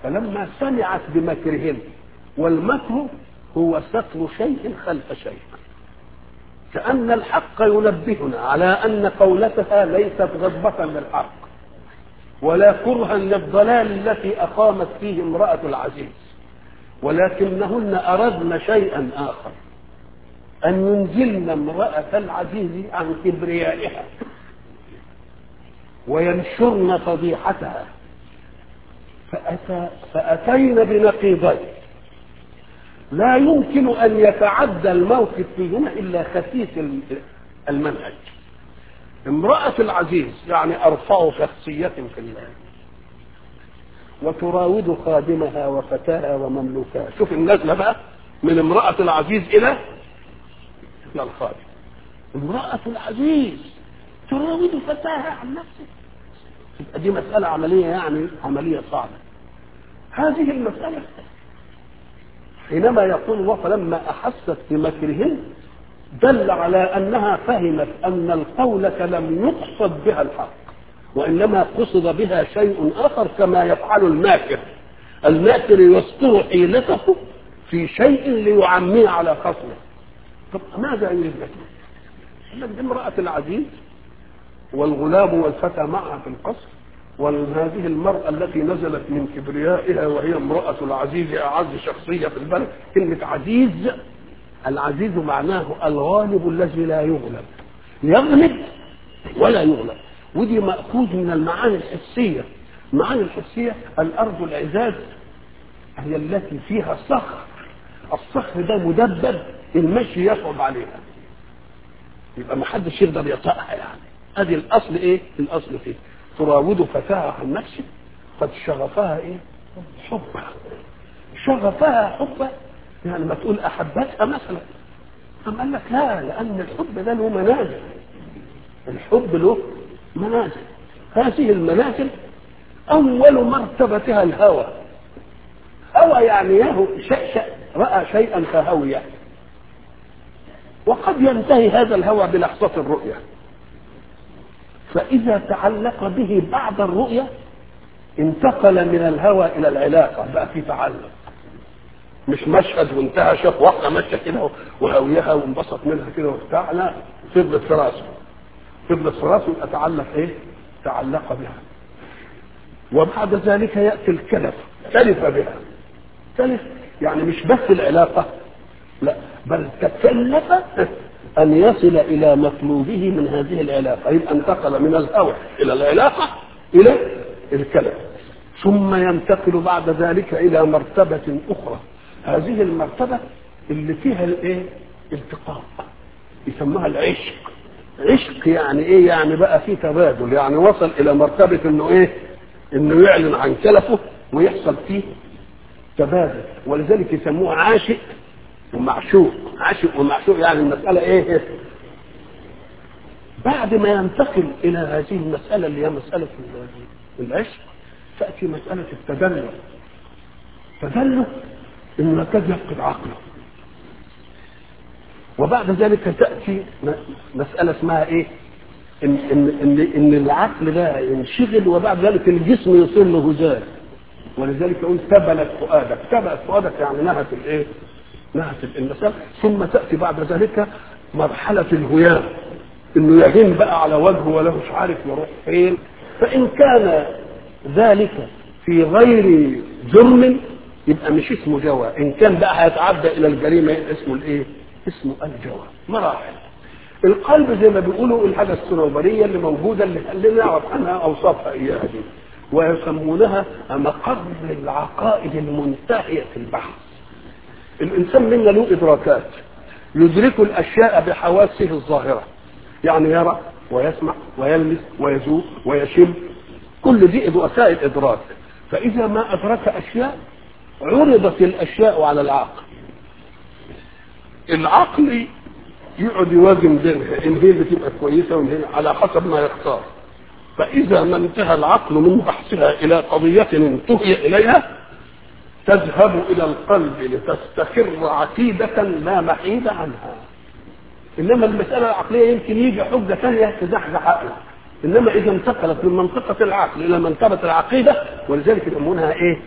فلما سمعت بمكرهن والمكر هو ستر شيء خلف شيء كأن الحق ينبهنا على أن قولتها ليست غضبة للحق ولا كرها للضلال التي أقامت فيه امرأة العزيز ولكنهن أردن شيئا آخر أن ينزلن امرأة العزيز عن كبريائها وينشرن فضيحتها فأتى فأتين بنقيضين لا يمكن أن يتعدى الموقف فيهما إلا خسيس المنهج امرأة العزيز يعني أرفع شخصية في الله وتراود خادمها وفتاها ومملوكها شوف النزلة بقى من امرأة العزيز إلى إلى الخادم امرأة العزيز تراود فتاها عن نفسه تبقى دي مسألة عملية يعني عملية صعبة هذه المسألة حينما يقول الله فلما أحست بمكرهن دل على أنها فهمت أن القولة لم يقصد بها الحق وإنما قصد بها شيء آخر كما يفعل الماكر الماكر يستر حيلته في شيء ليعميه على خصمه طب ماذا يريد لك؟ امرأة العزيز والغلام والفتى معها في القصر وهذه المرأة التي نزلت من كبريائها وهي امرأة العزيز أعز شخصية في البلد كلمة عزيز العزيز معناه الغالب الذي لا يغلب يغلب ولا يغلب ودي مأخوذ من المعاني الحسية المعاني الحسية الأرض العزاز هي التي فيها صخر الصخر ده مدبب المشي يصعب عليها يبقى ما حدش يقدر يطأها يعني ادي الاصل ايه الاصل فيه تراود فتاها عن نفسه قد شغفها ايه حبها شغفها حبها يعني ما تقول احبتها مثلا أم قال لك لا لان الحب ده له منازل الحب له منازل هذه المنازل اول مرتبتها الهوى هوى يعني يهو شيء راى شيئا فهويه وقد ينتهي هذا الهوى بلحظه الرؤيه فإذا تعلق به بعد الرؤية انتقل من الهوى إلى العلاقة بقى في تعلق مش مشهد وانتهى شاف واحدة ماشية كده وهويها وانبسط منها كده وبتاع لا فضلت في راسه فضلت في راسه أتعلق إيه؟ تعلق بها وبعد ذلك يأتي الكلف تلف بها تلف يعني مش بس العلاقة لا بل تكلف أن يصل إلى مطلوبه من هذه العلاقة يبقى انتقل من الهوى إلى العلاقة إلى الكلام ثم ينتقل بعد ذلك إلى مرتبة أخرى هذه المرتبة اللي فيها الإيه؟ التقاء يسموها العشق عشق يعني إيه؟ يعني بقى في تبادل يعني وصل إلى مرتبة إنه إيه؟ إنه يعلن عن كلفه ويحصل فيه تبادل ولذلك يسموه عاشق ومعشوق عاشق ومعشوق يعني المسألة ايه بعد ما ينتقل إلى هذه المسألة اللي هي مسألة العشق تأتي مسألة التدلل تدلل إنه يكاد يفقد عقله وبعد ذلك تأتي مسألة اسمها إيه؟ إن إن إن, إن العقل ده ينشغل وبعد ذلك الجسم يصير له هزال ولذلك يقول تبلت فؤادك تبلت فؤادك يعني نهت الإيه؟ نهت المسألة ثم تأتي بعد ذلك مرحلة الهيام انه يهين بقى على وجهه وله مش عارف يروح فين فان كان ذلك في غير جرم يبقى مش اسمه جوى ان كان بقى هيتعدى الى الجريمه اسمه الايه اسمه الجوى مراحل القلب زي ما بيقولوا الحاجه الصنوبريه اللي موجوده اللي خلينا نعرف عنها اوصافها اياها دي ويسمونها مقر العقائد المنتهيه في البحث الانسان منا له ادراكات يدرك الاشياء بحواسه الظاهره يعني يرى ويسمع ويلمس ويذوق ويشم كل دي وسائل ادراك فاذا ما ادرك اشياء عرضت الاشياء على العقل العقل يقعد يوازن بينها ان هي اللي تبقى كويسه وان هي على حسب ما يختار فاذا ما انتهى العقل من بحثها الى قضيه انتهي اليها تذهب الى القلب لتستقر عقيده لا محيد عنها انما المساله العقليه يمكن يجي حجه ثانيه تزحزح عقلك انما اذا انتقلت من منطقه العقل الى منطقه العقيده ولذلك يسمونها ايه؟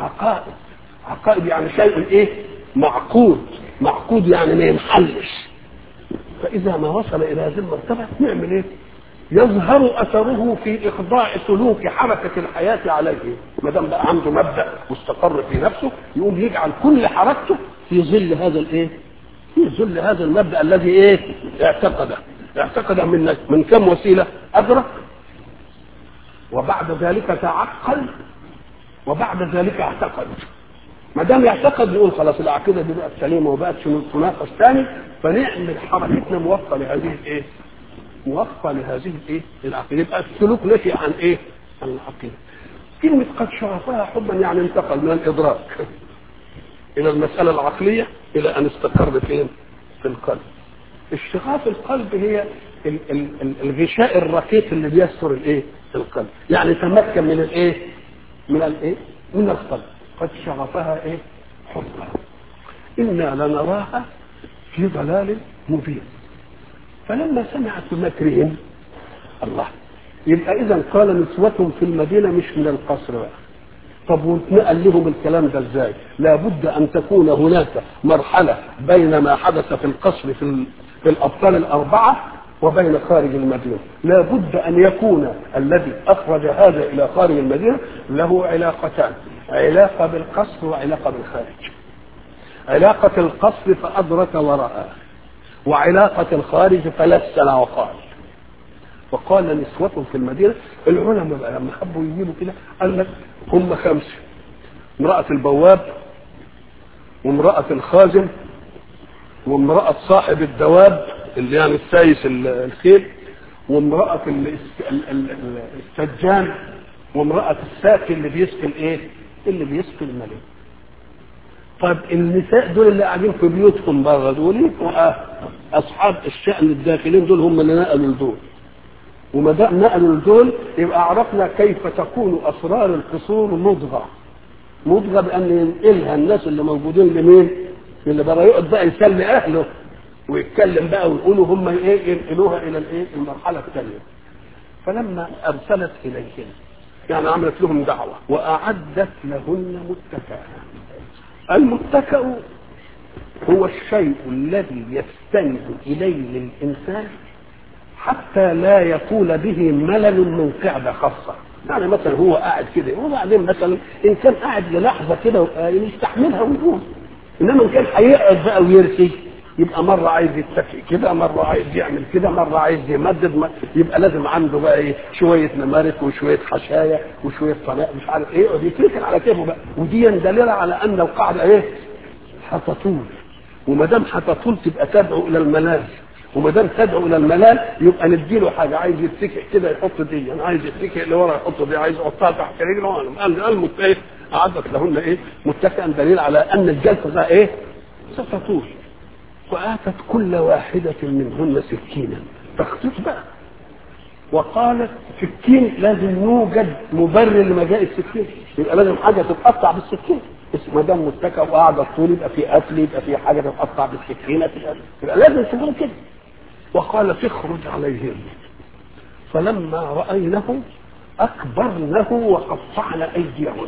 عقائد عقائد يعني شيء ايه معقود معقود يعني ما ينحلش فاذا ما وصل الى هذه المرتبه نعمل ايه يظهر اثره في اخضاع سلوك حركه الحياه عليه ما دام بقى عنده مبدا مستقر في نفسه يقوم يجعل كل حركته في ظل هذا الايه في ظل هذا المبدا الذي ايه اعتقده اعتقد من من كم وسيله ادرك وبعد ذلك تعقل وبعد ذلك اعتقد ما دام يعتقد نقول خلاص العقيده دي بقت سليمه وبقت تناقش ثاني فنعمل حركتنا موفقه لهذه الايه؟ موفقه لهذه الايه؟ العقيده يبقى السلوك نشئ عن ايه؟ عن العقيده. كلمه قد شرفها حبا يعني انتقل من الادراك الى المساله العقليه الى ان استقر فين؟ في القلب. اشتغاف القلب هي ال- ال- ال- الغشاء الرقيق اللي بيستر الايه؟ القلب. يعني تمكن من الايه؟ من الايه؟ من القلب. قد شغفها ايه حبا انا لنراها في ضلال مبين فلما سمعت بمكرهم الله يبقى اذا قال نسوة في المدينة مش من القصر بقى طب واتنقل لهم الكلام ده ازاي لابد ان تكون هناك مرحلة بين ما حدث في القصر في, ال... في الابطال الاربعة وبين خارج المدينة لابد ان يكون الذي اخرج هذا الى خارج المدينة له علاقتان علاقة بالقصر وعلاقة بالخارج علاقة القصر فأدرك ورأى وعلاقة الخارج فلسن وقال وقال نسوة في المدينة العلماء بقى لما حبوا يجيبوا كده قال لك هم خمسة امرأة البواب وامرأة الخازن وامرأة صاحب الدواب اللي يعني السايس الخيل وامرأة السجان وامرأة الساقي اللي بيسقي الايه؟ اللي بيسقي الملك. طيب النساء دول اللي قاعدين في بيوتهم بره دول اصحاب الشأن الداخلين دول هم اللي نقلوا لدول. وما دام نقلوا لدول يبقى عرفنا كيف تكون اسرار القصور مضغه. مضغه بان ينقلها الناس اللي موجودين لمين؟ اللي بره يقعد بقى يسلي اهله ويتكلم بقى ويقولوا هم ايه ينقلوها الى الايه؟ المرحله الثانيه. فلما ارسلت اليهم يعني عملت لهم دعوة وأعدت لهن متكئا المتكأ هو الشيء الذي يستند إليه الإنسان حتى لا يطول به ملل من قعدة خاصة يعني مثلا هو قاعد كده وبعدين مثلا إن كان قاعد للحظة كده يستحملها ويقوم إنما إن كان هيقعد بقى ويرسي يبقى مرة عايز يتكئ كده مرة عايز يعمل كده مرة عايز يمدد ما يبقى لازم عنده بقى ايه شوية نمارك وشوية حشاية وشوية صلاء مش عارف ايه يقعد يتركن على كيفه بقى ودي دليلة على ان القاعدة ايه حتطول وما دام حتطول تبقى تدعو الى الملال وما دام تدعو الى الملال يبقى نديله حاجه عايز يتكئ كده يحط دي انا عايز يتكئ لورا يحط دي عايز يحطها تحت رجله قال قال متكئ اعدت لهن ايه متكئا دليل على ان الجلسه ده ايه ستطول وآتت كل واحدة منهن سكينا تخطيط بقى وقالت سكين لازم يوجد مبرر لما جاء السكين يبقى لازم حاجة تتقطع بالسكين ما دام متكئ وقاعدة طول يبقى في قتل يبقى في حاجة تتقطع بالسكينة يبقى لازم تكون كده وقال تخرج عليهم فلما رأينه أكبرنه وقطعن أيديهن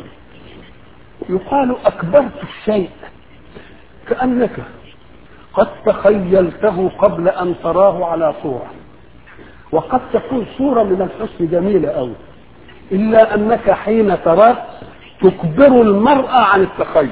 يقال أكبرت الشيء كأنك قد تخيلته قبل ان تراه على صوره وقد تكون صوره من الحسن جميله قوي الا انك حين تراه تكبر المراه عن التخيل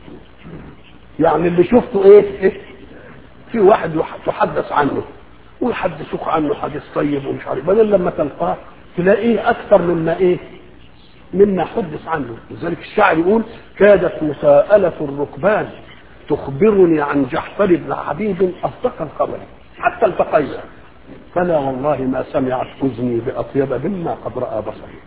يعني اللي شفته ايه, إيه؟ في واحد تحدث عنه ويحدثوك عنه حديث طيب ومش عارف بدل لما تلقاه تلاقيه اكثر مما ايه مما حدث عنه لذلك الشاعر يقول كادت مساءلة الركبان تخبرني عن جحفر بن حبيب اصدق الخبر حتى التقينا فلا والله ما سمعت اذني باطيب مما قد راى بصري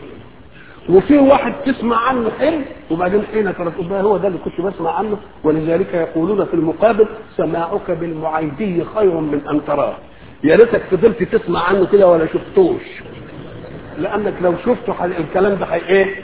وفي واحد تسمع عنه حلم وبعدين حين ترى هو ده اللي كنت بسمع عنه ولذلك يقولون في المقابل سماعك بالمعيدي خير من ان تراه يا ريتك فضلت تسمع عنه كده ولا شفتوش لانك لو شفته الكلام ده حي ايه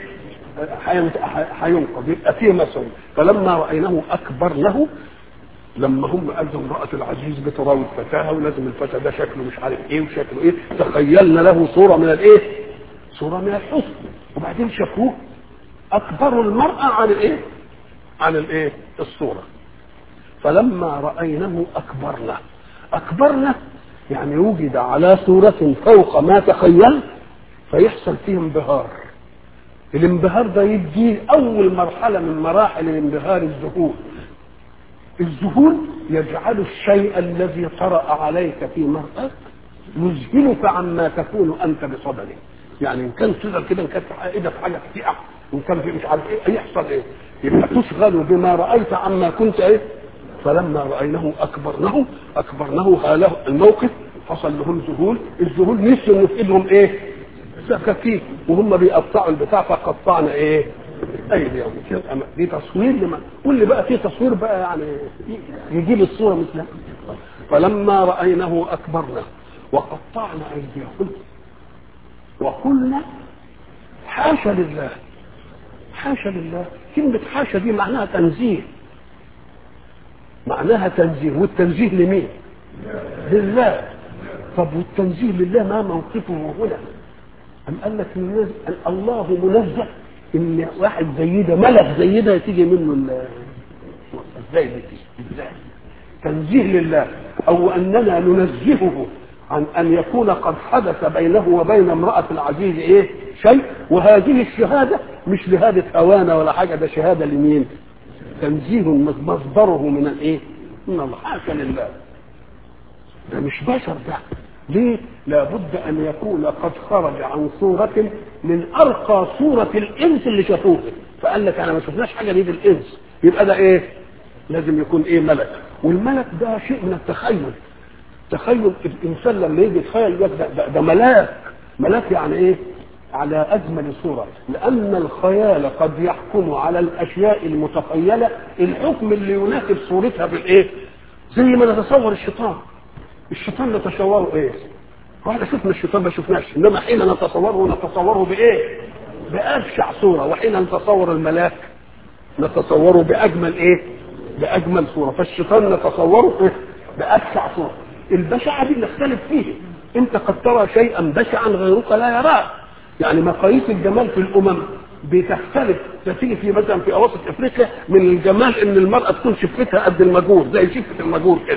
هينقض يبقى فيه مثل فلما رايناه اكبر له لما هم قالوا امرأة العزيز بتراود فتاها ولازم الفتى ده شكله مش عارف ايه وشكله ايه تخيلنا له صورة من الايه؟ صورة من الحسن وبعدين شافوه اكبر المرأة عن الايه عن الايه الصورة فلما رأينه اكبرنا اكبرنا يعني وجد على صورة فوق ما تخيل فيحصل فيه انبهار الانبهار ده يدي اول مرحلة من مراحل الانبهار الذهول الذهول يجعل الشيء الذي طرأ عليك في مرأة يذهلك عما تكون انت بصدده يعني ان كان تقدر كده ان كانت ايدك في حاجه تقع وان كان في مش عارف ايه يحصل ايه يبقى تشغل بما رايت عما كنت ايه فلما رايناه اكبرناه اكبرناه هاله الموقف حصل لهم ذهول الذهول نسوا ان في ايدهم ايه سكاكين وهم بيقطعوا البتاع فقطعنا ايه ايديهم دي تصوير لما واللي بقى فيه تصوير بقى يعني يجيب الصوره مثلها فلما رايناه اكبرنا وقطعنا ايديهم وقلنا حاشا لله حاشا لله كلمة حاشا دي معناها تنزيه معناها تنزيه والتنزيه لمين لله طب والتنزيه لله ما موقفه هنا أم قال لك الله منزه ان واحد زي ده ملك زي ده تيجي منه ازاي دي ازاي تنزيه لله او اننا ننزهه عن ان يكون قد حدث بينه وبين امراه العزيز ايه شيء وهذه الشهاده مش شهاده هوانه ولا حاجه ده شهاده لمين تنزيه مصدره من الايه من الله حاشا لله ده مش بشر ده ليه لابد ان يكون قد خرج عن صورة من ارقى صورة الانس اللي شافوه فقال لك انا ما شفناش حاجة دي في الانس يبقى ده ايه لازم يكون ايه ملك والملك ده شيء من التخيل تخيل الانسان لما يجي يتخيل ده, ده, ده ملاك ملاك يعني ايه على اجمل صوره لان الخيال قد يحكم على الاشياء المتخيله الحكم اللي يناسب صورتها بالايه زي ما نتصور الشيطان الشيطان نتصوره ايه واحنا شفنا الشيطان ما شفناش انما حين نتصوره نتصوره بايه بابشع صوره وحين نتصور الملاك نتصوره باجمل ايه باجمل صوره فالشيطان نتصوره إيه؟ بابشع صوره البشعه دي نختلف فيه انت قد ترى شيئا بشعا غيرك لا يراه يعني مقاييس الجمال في الامم بتختلف تيجي في مثلا في اواسط افريقيا من الجمال ان المراه تكون شفتها قد المجور زي شفه المجور كده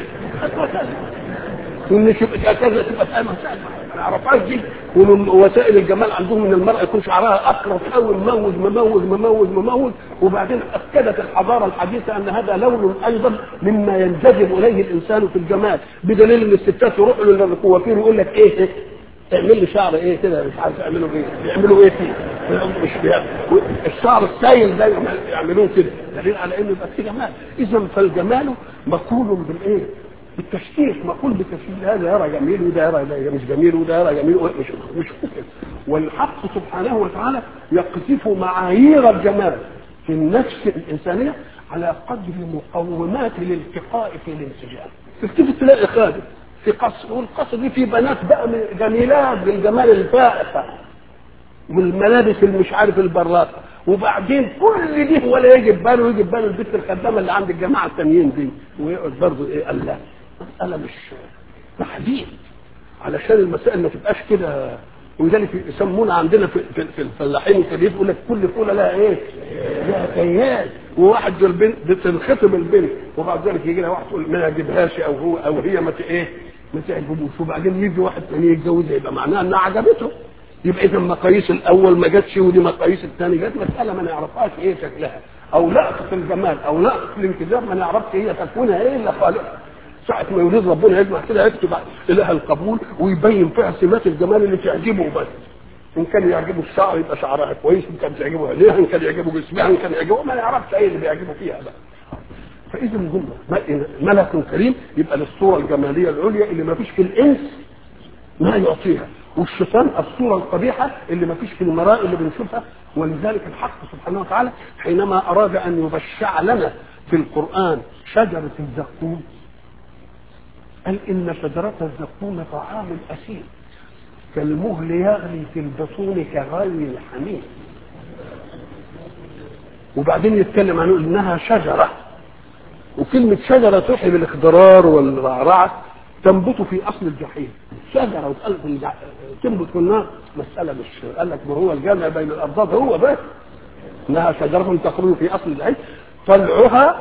وان شفه كذا تبقى فاهمه ما نعرفهاش دي ومن وسائل الجمال عندهم ان المراه يكون شعرها اقرب قوي مموج مموج مموج مموج وبعدين اكدت الحضاره الحديثه ان هذا لون ايضا مما ينجذب اليه الانسان في الجمال بدليل ان الستات يروحوا للكوافير ويقول لك ايه, إيه اعمل لي شعر ايه كده مش عارف يعملوا ايه يعملوا ايه فيه مش الشعر السايل ده يعملوه كده دليل على انه يبقى فيه جمال اذا فالجمال مقول بالايه بالتشكيك مقول بالتشكيك هذا يرى جميل وده يرى ده مش جميل وده يرى جميل مش مش كده والحق سبحانه وتعالى يقذف معايير الجمال في النفس الانسانيه على قدر مقومات الالتقاء في الانسجام تكتب تلاقي خادم في قصر والقصر دي في بنات بقى جميلات بالجمال الفائق والملابس اللي مش عارف البراقه وبعدين كل دي ولا يجي باله يجي باله البنت الخدامه اللي عند الجماعه التانيين دي ويقعد برضه ايه قال لا مساله مش تحديد علشان المسائل ما تبقاش كده ولذلك يسمونا عندنا في, في, في الفلاحين الكبير يقول لك كل فوله لها ايه؟ لها كيان وواحد البنت بتنخطب البنت وبعد ذلك يجي لها واحد يقول ما يعجبهاش او هو او هي ما ايه؟ ما تعجبوش وبعدين يجي واحد ثاني يتجوزها يبقى معناها انها عجبته يبقى اذا مقاييس الاول ما جاتش ودي مقاييس الثاني جت مساله ما نعرفهاش ايه شكلها او لقطه الجمال او لقطه الانكسار ما نعرفش هي تكونها ايه الا خالقها ساعة ما يريد ربنا يجمع كده يكتب إله القبول ويبين فيها سمات الجمال اللي تعجبه بس إن كان يعجبه الشعر يبقى شعرها كويس إن كان تعجبه عينيها إن كان يعجبه جسمها إن كان يعجبه ما يعرفش إيه اللي بيعجبه فيها بقى فإذا هم ملك كريم يبقى للصورة الجمالية العليا اللي ما فيش في الإنس ما يعطيها والشيطان الصورة القبيحة اللي ما فيش في المراء اللي بنشوفها ولذلك الحق سبحانه وتعالى حينما أراد أن يبشع لنا في القرآن شجرة الزقوم قال إن شجرة الزقوم طعام الأسير كالمهل يغلي في البطون كغلي الحميم وبعدين يتكلم عن إنها شجرة وكلمة شجرة توحي بالاخضرار والرعرعة تنبت في أصل الجحيم شجرة وتقال في الجح... تنبت في النار مسألة مش قال لك ما هو الجامع بين الأرضات هو بس انها شجره تخرج في اصل العلم طلعها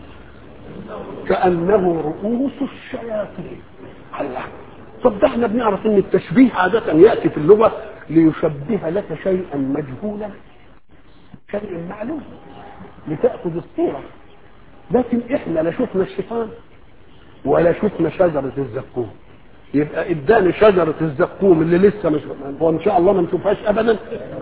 كانه رؤوس الشياطين الله طب ده احنا بنعرف ان التشبيه عاده ياتي في اللغه ليشبه لك شيئا مجهولا شيء معلوم لتاخذ الصوره لكن احنا لا شفنا الشيطان ولا شفنا شجره الزقوم يبقى اداني شجره الزقوم اللي لسه مش وان شاء الله ما نشوفهاش ابدا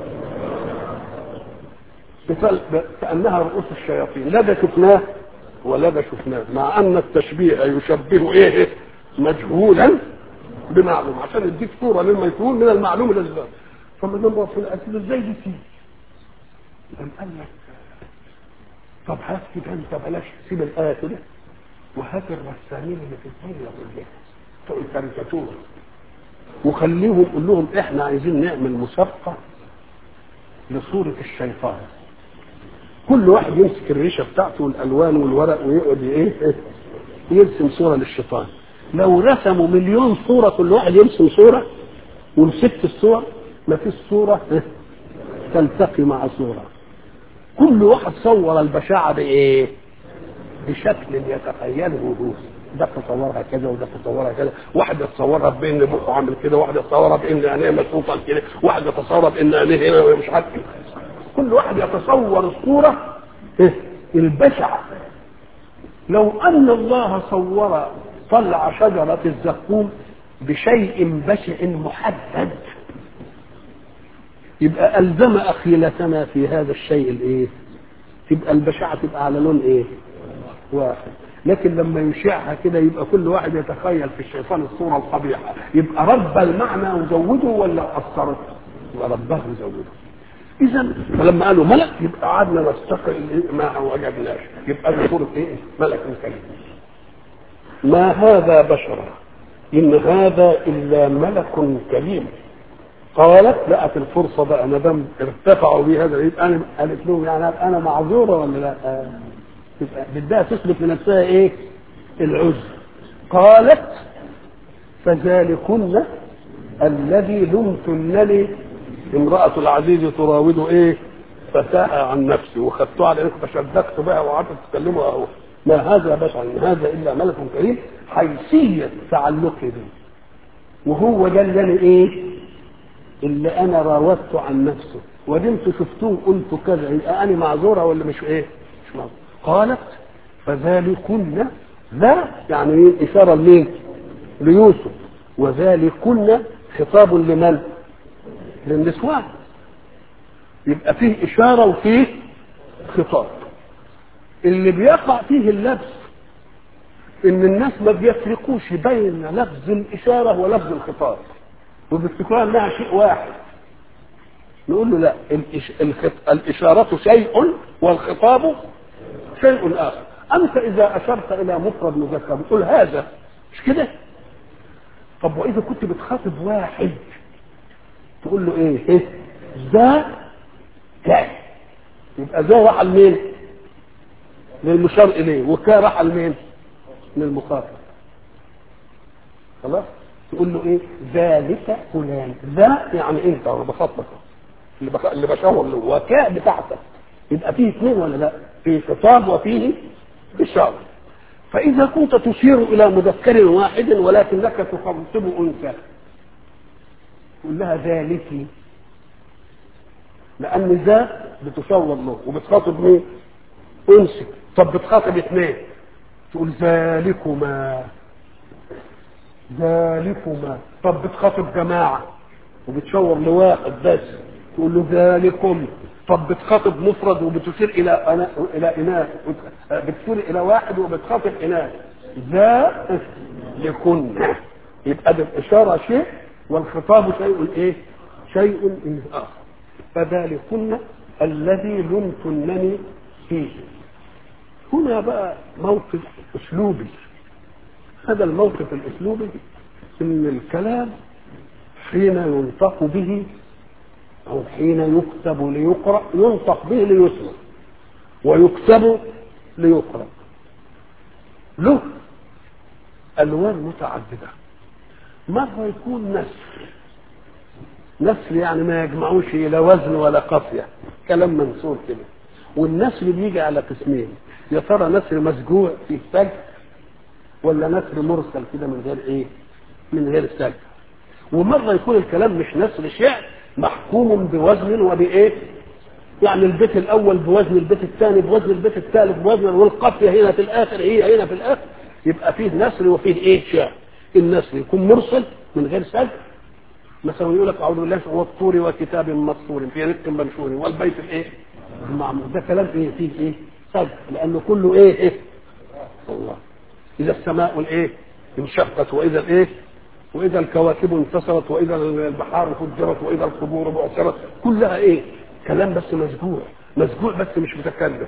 كانها رؤوس الشياطين لا ده شفناه ولا ده شفناه مع ان التشبيه يشبه ايه مجهولا بمعلوم عشان يديك صوره للمجهول من المعلوم الذي فما دام ربنا قال له ازاي دي تيجي؟ قام قال لك طب هات كده انت بلاش سيب الايه كده وهات الرسامين اللي في الدنيا كلها بتوع الكاريكاتور وخليهم قول لهم احنا عايزين نعمل مسابقه لصوره الشيطان كل واحد يمسك الريشه بتاعته والالوان والورق ويقعد ايه يرسم صوره للشيطان لو رسموا مليون صوره كل واحد يرسم صوره ومسكت الصور ما فيش صوره تلتقي مع صوره كل واحد صور البشاعه بايه بشكل يتخيله هو ده تصورها كذا وده تصورها كذا واحد يتصورها بان بقه عامل كده واحد يتصورها بان عينيه مسروطه كده واحد يتصورها بان عينيه هنا مش عارف كل واحد يتصور الصوره البشعه لو ان الله صور طلع شجره الزقوم بشيء بشع محدد يبقى الزم اخيلتنا في هذا الشيء الايه تبقى البشعه تبقى على لون ايه واحد لكن لما يشعها كده يبقى كل واحد يتخيل في الشيطان الصوره القبيحه يبقى رب المعنى وزوده ولا اثرت يبقى ربه وزوده اذا فلما قالوا ملك يبقى قعدنا نستقر ما وجدناش يبقى دي صوره ايه ملك كريم ما هذا بشرا ان هذا الا ملك كريم قالت لقت الفرصه بقى ما دام ارتفعوا بي هذا يبقى انا قالت لهم يعني انا معذوره ولا لا؟ آه. يبقى بدها تثبت لنفسها ايه؟ العذر قالت فذلكن الذي لمتنني امرأة العزيز تراود ايه؟ فتاها عن نفسي وخدتها على انك فشدقت بقى وقعدت تتكلموا اهو ما هذا بشر ان هذا الا ملك كريم حيثية تعلقي به وهو ده اللي انا ايه؟ اللي انا راودته عن نفسه ودمت شفتوه قلت كذا يبقى انا معذوره ولا مش ايه؟ مش معذوره قالت فذلكن لا يعني ايه اشاره لمين؟ ليوسف وذلكن خطاب لمن؟ للنسوان يبقى فيه اشاره وفيه خطاب اللي بيقع فيه اللبس ان الناس ما بيفرقوش بين لفظ الاشاره ولفظ الخطاب وبيفتكروها انها شيء واحد نقول له لا الإش... الخط... الاشاره شيء والخطاب شيء اخر انت اذا اشرت الى مفرد مذكر بتقول هذا مش كده طب واذا كنت بتخاطب واحد تقول له ايه ايه ذا كا يبقى ذا راح لمين للمشار اليه وكا راح لمين للمخاطب خلاص تقول له ايه ذلك فلان ذا يعني انت انا بخاطبك اللي بخ... اللي بشاور له وكاء بتاعتك يبقى فيه اثنين ولا لا فيه خطاب وفيه اشاره فاذا كنت تشير الى مذكر واحد ولكنك تخاطب انثى تقول لها ذلك لان ذا بتشاور له وبتخاطب مين انثى طب بتخاطب اثنين تقول ذلكما ذلكما طب بتخاطب جماعه وبتشاور لواحد بس تقول له ذلكم طب بتخاطب مفرد وبتشير الى أنا الى اناث بتشير الى واحد وبتخاطب اناث ذا لكن يبقى ده الاشاره شيء والخطاب شيء ايه؟ شيء اخر فذلكن الذي لمتنني فيه هنا بقى موقف اسلوبي هذا الموقف الاسلوبي ان الكلام حين ينطق به او حين يكتب ليقرا ينطق به ليسمع ويكتب ليقرا له الوان متعدده مره يكون نسر نسر يعني ما يجمعوش لا وزن ولا قافيه كلام منصور كده والنسر بيجي على قسمين يا ترى نسر مسجوع فيه سجع ولا نسر مرسل كده من غير ايه من غير سجع ومره يكون الكلام مش نسر شعر محكوم بوزن وبايه يعني البيت الاول بوزن البيت الثاني بوزن البيت الثالث بوزن والقافيه هنا في الاخر هي هنا في الاخر يبقى فيه نسر وفيه ايه شعر النسر يكون مرسل من غير سجع مثلا يقول لك اعوذ بالله والطور وكتاب مسطور في رق منشور والبيت الايه المعمور ده كلام ايه فيه ايه سجع لانه كله ايه ايه الله اذا السماء الايه انشقت واذا الايه واذا الكواكب انتصرت واذا البحار فجرت واذا القبور بعثرت كلها ايه كلام بس مسجوع مسجوع بس مش متكلم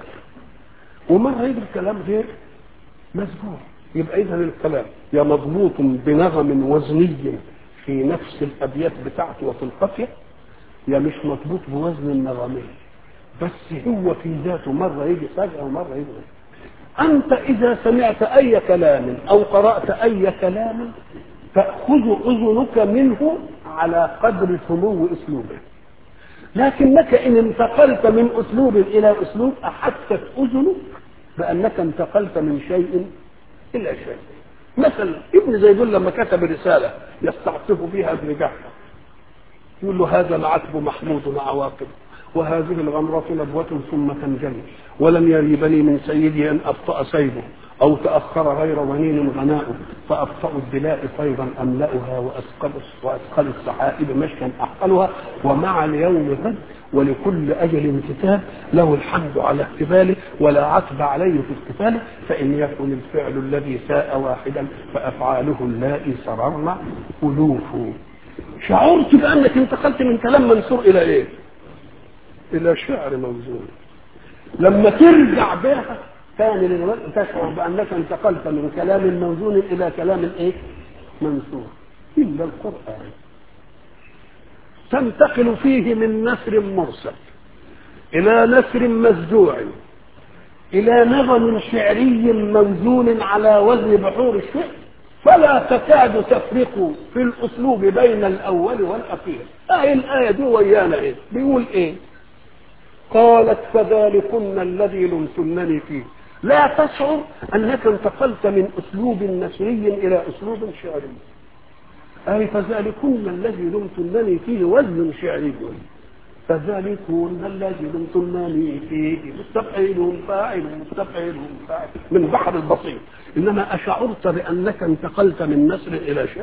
ومره يجي الكلام غير مسجوع يبقى اذا الكلام يا مضبوط بنغم وزني في نفس الابيات بتاعته وفي القافيه يا مش مضبوط بوزن النغمين بس هو في ذاته مره يجي فجاه ومره يجي انت اذا سمعت اي كلام او قرات اي كلام تاخذ اذنك منه على قدر سمو اسلوبه لكنك ان انتقلت من اسلوب الى اسلوب احست اذنك بانك انتقلت من شيء الى شيء مثلا ابن زيدون لما كتب رساله يستعطف فيها ابن جعفر يقول له هذا العتب محمود عواقب وهذه الغمرة نبوة ثم تنجلي ولم يريبني من سيدي أن أبطأ سيبه أو تأخر غير ونين غناؤه فأبطأ الدلاء فيضا أملأها وأثقل وأثقل السحائب مشيا أحقلها ومع اليوم غد ولكل أجل كتاب له الحمد على احتفاله ولا عتب عليه في احتفاله فإن يكن الفعل الذي ساء واحدا فأفعاله اللائي سررن ألوف شعرت بأنك انتقلت من كلام منصور إلى إيه؟ إلى شعر موزون لما ترجع بها ثاني للوقت تشعر بأنك انتقلت من كلام موزون إلى كلام إيه؟ منصور إلا القرآن تنتقل فيه من نثر مرسل إلى نثر مسجوع إلى نغم شعري موزون على وزن بحور الشعر فلا تكاد تفرق في الأسلوب بين الأول والأخير آية الآية دي ويانا إيه بيقول إيه قالت فذلكن الذي لمتنني فيه لا تشعر أنك انتقلت من أسلوب نثري إلى أسلوب شعري أي فذلكن الذي لمتنني فيه وزن شعري فذلكن الذي لمتنني فيه مستفعل فاعل مستفعل فاعل من بحر البسيط إنما أشعرت بأنك انتقلت من نثر إلى شعر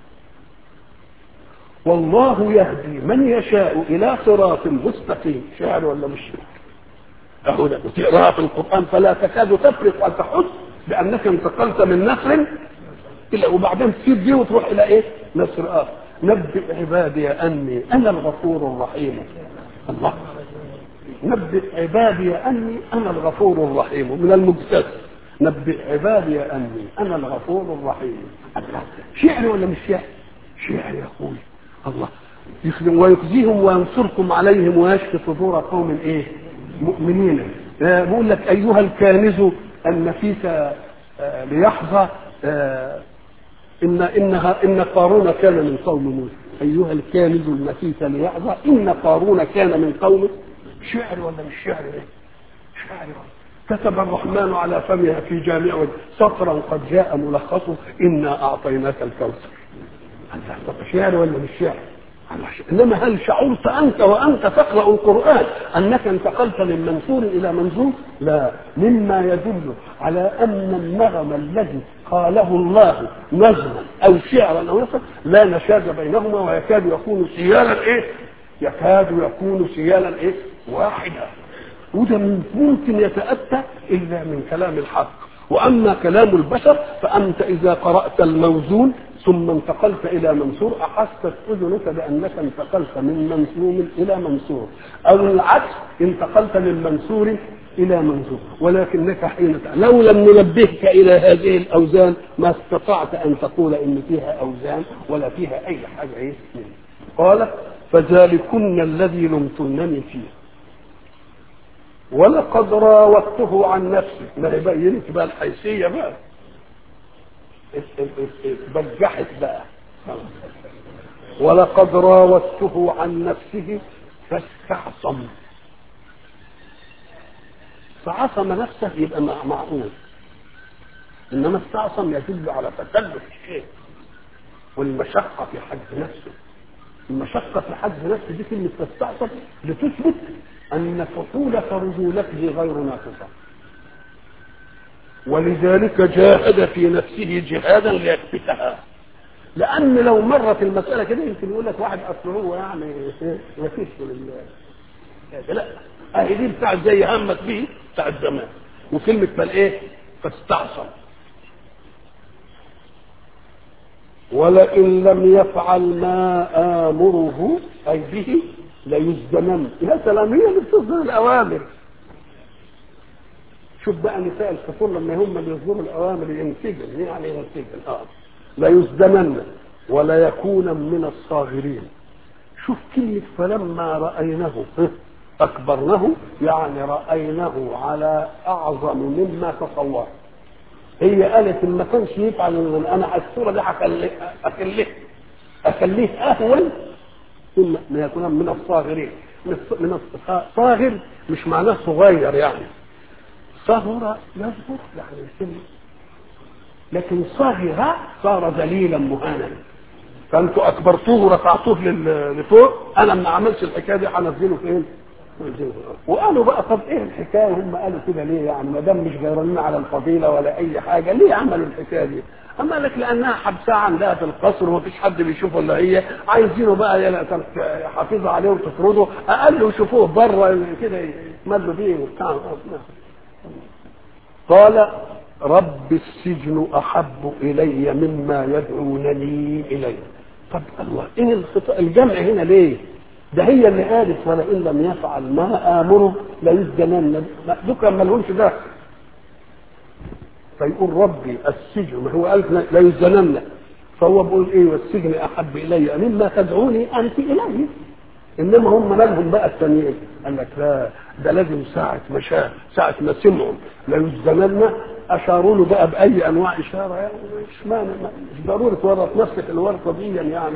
والله يهدي من يشاء إلى صراط مستقيم شعر ولا مش شعر أهو ده تقراها في القرآن فلا تكاد تفرق أن تحس بأنك انتقلت من نثر إلى وبعدين تسيب دي وتروح إلى إيه؟ نثر آخر نبئ عبادي أني أنا الغفور الرحيم الله نبئ عبادي أني أنا الغفور الرحيم من المجتز نبئ عبادي أني أنا الغفور الرحيم الله شعر ولا مش شعر؟ شعر يا أخوي الله يخدم ويخزيهم وينصركم عليهم ويشفي صدور قوم ايه مؤمنين آه بيقول لك ايها الكانز النفيس آه ليحظى آه ان انها ان قارون كان من قوم موسى ايها الكانز النفيس ليحظى ان قارون كان من قوم شعر ولا مش شعر ايه شعر كتب الرحمن على فمها في جامع سطرا قد جاء ملخصه انا اعطيناك الكوثر طب شعر ولا مش شعر انما هل شعرت انت وانت تقرا القران انك انتقلت من منثور الى منظور لا مما يدل على ان النغم الذي قاله الله نظما او شعرا او نصا لا نشاز بينهما ويكاد يكون سيالا ايه يكاد يكون سيالا ايه واحدا وده ممكن يتاتى الا من كلام الحق واما كلام البشر فانت اذا قرات الموزون ثم انتقلت الى منصور احست اذنك بانك انتقلت من منصوم الى منصور او العكس انتقلت من منصور الى منصور ولكنك حين لو لم ننبهك الى هذه الاوزان ما استطعت ان تقول ان فيها اوزان ولا فيها اي حاجه ايه قالت فذلكن الذي لمتنني فيه ولقد راودته عن نفسه ما يبينك بقى الحيثيه بقى بجحت بقى ولقد راودته عن نفسه فاستعصم فعصم نفسه يبقى معقول انما استعصم يدل على تكلف الشيء والمشقه في حجز نفسه المشقه في حجز نفسه دي كلمه تستعصم لتثبت ان فحولة رجولته غير ناقصه ولذلك جاهد في نفسه جهادا ليثبتها لان لو مرت المساله كده يمكن يقول لك واحد اصل هو يعني ما فيش من لا اهي دي بتاعت زي همت به بتاعت زمان وكلمه بل ايه فاستعصم ولئن لم يفعل ما امره اي به ليسجنن يا سلام هي اللي بتصدر الاوامر شوف بقى نساء الكفور لما هم بيصدروا الاوامر ينسجن يعني ينسجن اه ليسجنن ولا يكون من الصاغرين شوف كلمة فلما رأيناه أكبرناه يعني رأيناه على أعظم مما تصور هي قالت ما كانش يفعل إن أنا الصورة دي هخليه أخليه أخليه أهون ثم ما يكون من الصاغرين من الصاغر مش معناه صغير يعني صغر يصغر يعني السن لكن صغر صار ذليلا مهانا فانتوا اكبرتوه ورفعتوه لفوق انا ما عملش الحكايه دي هنزله فين؟ وقالوا بقى طب ايه الحكايه هم قالوا كده ليه يعني ما دام مش غيرانين على الفضيله ولا اي حاجه ليه عملوا الحكايه دي؟ اما لك لانها حبسها عندها في القصر ومفيش حد بيشوفه الا هي عايزينه بقى حافظوا عليه وتطرده اقل يشوفوه بره كده يتمدوا بيه وبتاع قال رب السجن احب الي مما يدعونني اليه طب الله ايه الخطا الجمع هنا ليه ده هي اللي قالت ولئن لم يفعل ما امره ليسجنن ذكر ما لهمش ده فيقول ربي السجن هو قال ليسجنن فهو بيقول ايه والسجن احب الي مما تدعوني انت اليه انما هم مالهم بقى التانيين قال لك لا ده لازم ساعة ما شاء ساعة ما سمعوا ليسجنن اشاروا له بقى باي انواع اشاره يعني مش معنى مش ضروري تورط نفسك الورطه دي يعني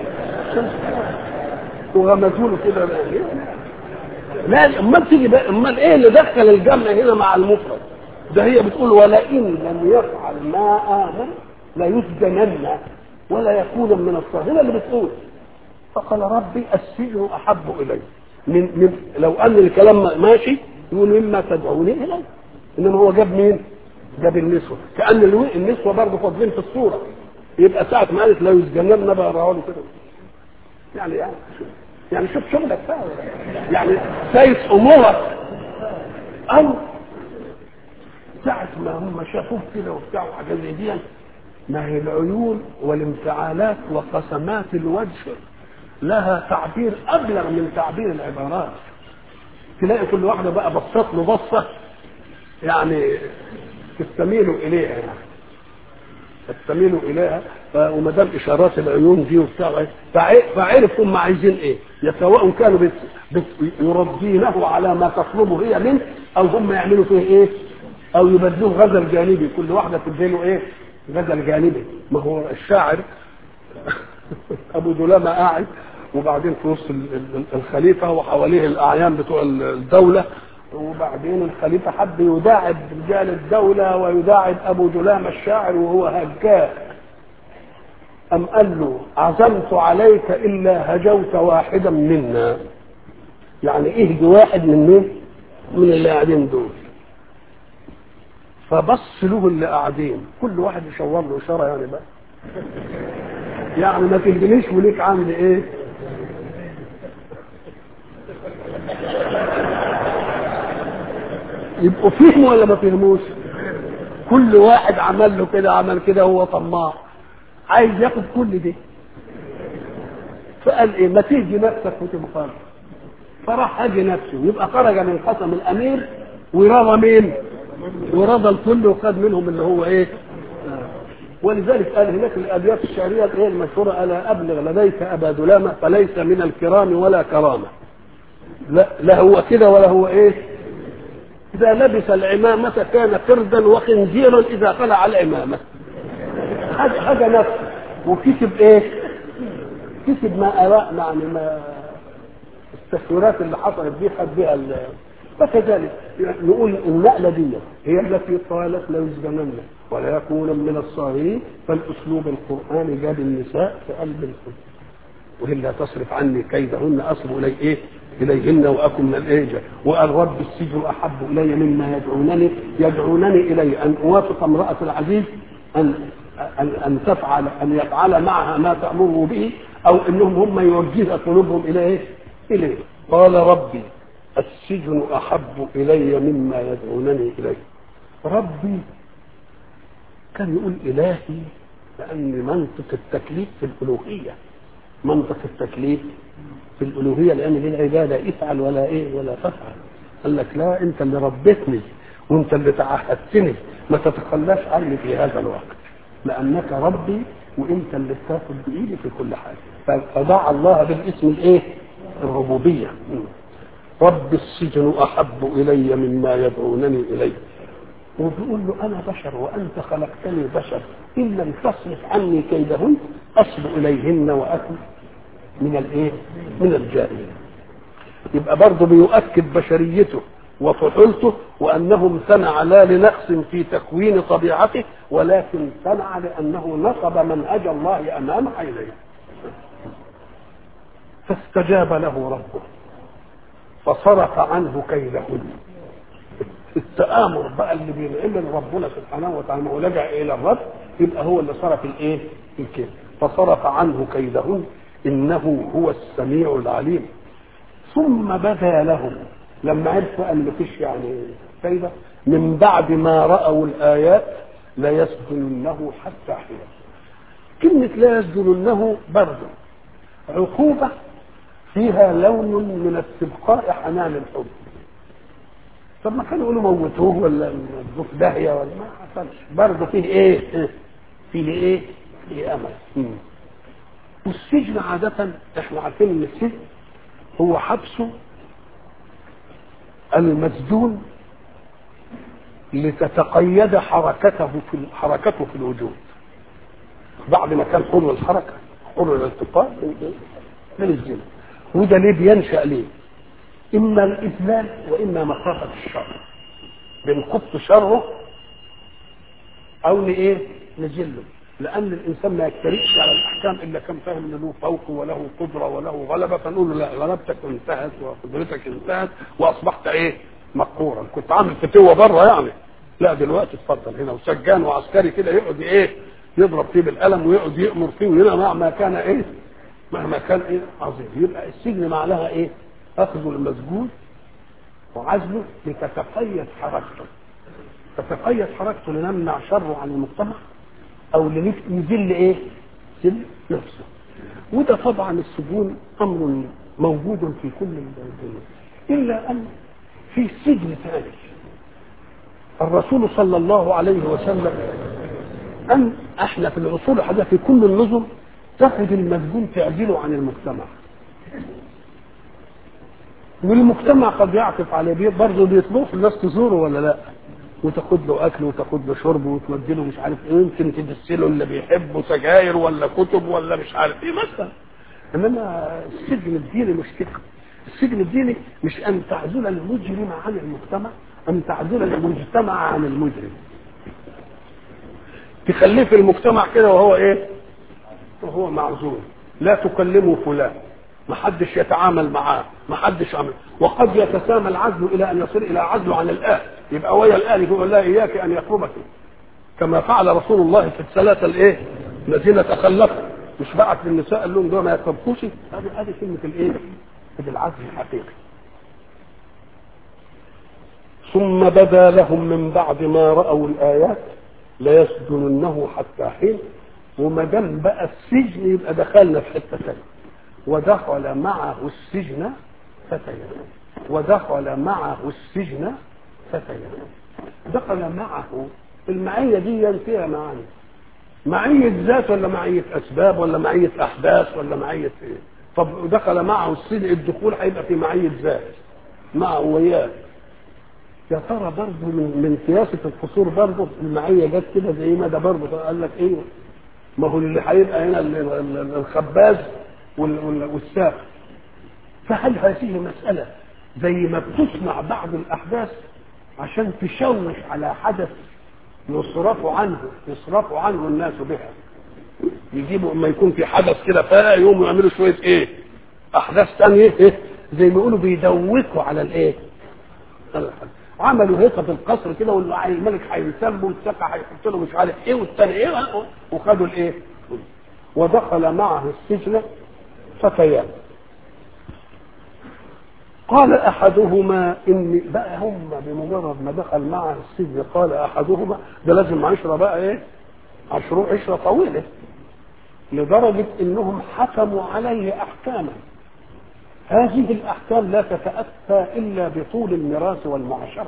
وغمزوا له كده لا امال تيجي بقى امال ايه اللي دخل الجمع هنا مع المفرد ده هي بتقول ولئن لم يفعل ما امر ليسجنن ولا يكون من الصاغرين اللي بتقول فقال ربي السجن احب الي من, من لو ان الكلام ماشي يقول مما تدعوني اليه انما هو جاب مين؟ جاب النسوة كأن النسوة برضه فاضلين في الصورة يبقى ساعة ما قالت لا يسجنن بقى له كده يعني يعني يعني شوف شغلك بقى يعني سايس امورك او ساعة ما هم شافوه كده وبتاع وحاجات زي دي ما هي العيون والانفعالات وقسمات الوجه لها تعبير ابلغ من تعبير العبارات تلاقي كل واحده بقى بصت له بصه يعني تستميل اليها يعني تستميل اليها وما دام اشارات العيون دي وبتاع فعرف هم عايزين ايه يا سواء كانوا بت... بت... يرضينه على ما تطلبه هي منه او هم يعملوا فيه ايه او يبدلوه غزل جانبي كل واحده تديله ايه غزل جانبي ما هو الشاعر ابو دلامه قاعد وبعدين في وسط الخليفه وحواليه الاعيان بتوع الدوله وبعدين الخليفة حب يداعب رجال الدولة ويداعب أبو جلام الشاعر وهو هجاء أم قال له عزمت عليك إلا هجوت واحدا منا يعني اهدي واحد من مين؟ من اللي قاعدين دول فبص له اللي قاعدين كل واحد يشاور له إشارة يعني بقى يعني ما تهدنيش وليك عامل ايه؟ يبقوا فهموا ولا ما فهموش كل واحد عمل له كده عمل كده هو طماع عايز ياخد كل ده فقال ايه ما تهدي نفسك وتبقى فراح هاجي نفسه يبقى خرج من قسم الامير ورضى مين ورضى الكل وخد منهم اللي هو ايه ولذلك قال هناك الابيات الشعريه الايه المشهوره الا ابلغ لديك ابا دلامه فليس من الكرام ولا كرامه لا لا هو كده ولا هو ايه إذا لبس العمامة كان قردا وخنزيرا إذا خلع العمامة حاجة حاجة نفس وكتب إيه؟ كسب ما أراء يعني ما التشويرات اللي حصلت دي خد بها ال- فكذلك نقول النقله دي هي التي قالت ليسجنن ولا يكون من الصاغرين فالاسلوب القراني جاب النساء في قلب الحب والا تصرف عني كيدهن اصب الي ايه؟ اليهن واكن من الايه وقال رب السجن احب الي مما يدعونني يدعونني الي ان اوافق امراه العزيز ان ان ان تفعل ان يفعل معها ما تامره به او انهم هم يوجه قلوبهم الى ايه؟ اليه قال ربي السجن احب الي مما يدعونني اليه ربي كان يقول الهي لان منطق التكليف في الالوهيه منطق التكليف في الالوهيه لان دي العباده افعل ولا ايه ولا تفعل قال لك لا انت اللي ربيتني وانت اللي تعهدتني ما تتخلاش عني في هذا الوقت لانك ربي وانت اللي بتاخد بايدي في كل حاجه فضع الله بالاسم الايه الربوبيه رب السجن احب الي مما يدعونني اليه وبيقول له انا بشر وانت خلقتني بشر ان لم تصرف عني كيدهن اصب اليهن واكن من الايه؟ من الجاهلين. يبقى برضه بيؤكد بشريته وفحولته وانه امتنع لا لنقص في تكوين طبيعته ولكن امتنع لانه نصب منهج الله امام عينيه. فاستجاب له ربه فصرف عنه كيدهن. التآمر بقى اللي بينعمل ربنا سبحانه وتعالى ولجأ إلى الرب يبقى هو اللي صرف الإيه؟ الكيد فصرف عنه كيدهن إنه هو السميع العليم ثم بدا لهم لما عرفوا أن مفيش يعني فايدة من بعد ما رأوا الآيات لا يسجننه حتى حين كلمة لا يسجننه برضه عقوبة فيها لون من استبقاء حنان الحب طب ما كانوا يقولوا موتوه ولا ادوه في داهيه ولا ما حصلش برضه فيه ايه؟ فيه ايه؟ فيه امل مم. والسجن عادة احنا عارفين ان السجن هو حبسه المسجون لتتقيد حركته في حركته في الوجود بعد ما كان حر الحركه حر الالتقاء من الزنا وده ليه بينشا ليه؟ اما الاذلال واما مخافه الشر بنخف شره او لايه نجله لان الانسان ما يجترئش على الاحكام الا كان فاهم ان له فوق وله قدره وله غلبه فنقول له لا غلبتك انتهت وقدرتك انتهت واصبحت ايه مقهورا كنت عامل فتوه بره يعني لا دلوقتي اتفضل هنا وسجان وعسكري كده يقعد ايه يضرب فيه بالقلم ويقعد يامر فيه وهنا مهما كان ايه مهما كان ايه عظيم يبقى السجن معناها ايه اخذ المسجون وعزله لتتقيد حركته تتقيد حركته لنمنع شره عن المجتمع او لنذل ايه ذل نفسه وده طبعا السجون امر موجود في كل الدنيا الا ان في سجن ثاني الرسول صلى الله عليه وسلم ان احنا في العصور الحديثه في كل النظم تاخذ المسجون تعدله عن المجتمع والمجتمع قد يعطف عليه بيه برضه بيطلبوا الناس تزوره ولا لا وتاخد له اكل وتاخد له شرب وتودي له مش عارف ايه يمكن تدسله اللي بيحبه سجاير ولا كتب ولا مش عارف ايه مثلا انما السجن الديني مش كده السجن الديني مش ان تعزل المجرم عن المجتمع ان تعزل المجتمع عن المجرم تخليه في المجتمع كده وهو ايه وهو معزول لا تكلمه فلان ما حدش يتعامل معاه ما حدش عمل وقد يتسامى العزل الى ان يصل الى عزله عن الاهل يبقى ويا الاهل يقول لا اياك ان يقربك كما فعل رسول الله في الثلاثه الايه الذين تخلفوا مش بعت للنساء قال لهم دول ما يقربكوش هذه هذه كلمه الايه؟ هذه العزل الحقيقي ثم بدا لهم من بعد ما راوا الايات ليسجننه حتى حين وما دام بقى السجن يبقى دخلنا في حته ثانيه ودخل معه السجن فتيان ودخل معه السجن فتيان دخل معه المعية دي فيها معاني معية ذات ولا معية أسباب ولا معية أحداث ولا معية إيه؟ طب دخل معه السجن الدخول هيبقى في معية ذات معه وياه يا ترى برضه من من سياسة القصور برضه المعية جت كده زي ما ده برضه قال لك إيه ما هو اللي هيبقى هنا الخباز وال- وال- والساق فهل هذه مسألة زي ما بتصنع بعض الأحداث عشان تشوش على حدث يصرف عنه يصرف عنه الناس بها يجيبوا اما يكون في حدث كده فلا يقوموا يعملوا شويه ايه احداث تانية ايه زي ما يقولوا بيدوكوا على الايه على الحدث. عملوا هيقه في القصر كده والملك هيسلم والسقا هيحط له مش عارف ايه والتاني ايه وخدوا الايه ودخل معه السجن فتيان قال احدهما اني بقى هم بمجرد ما دخل معه السجن قال احدهما ده لازم عشره بقى ايه عشرة عشره طويله لدرجه انهم حكموا عليه احكاما هذه الاحكام لا تتاتى الا بطول الميراث والمعاشره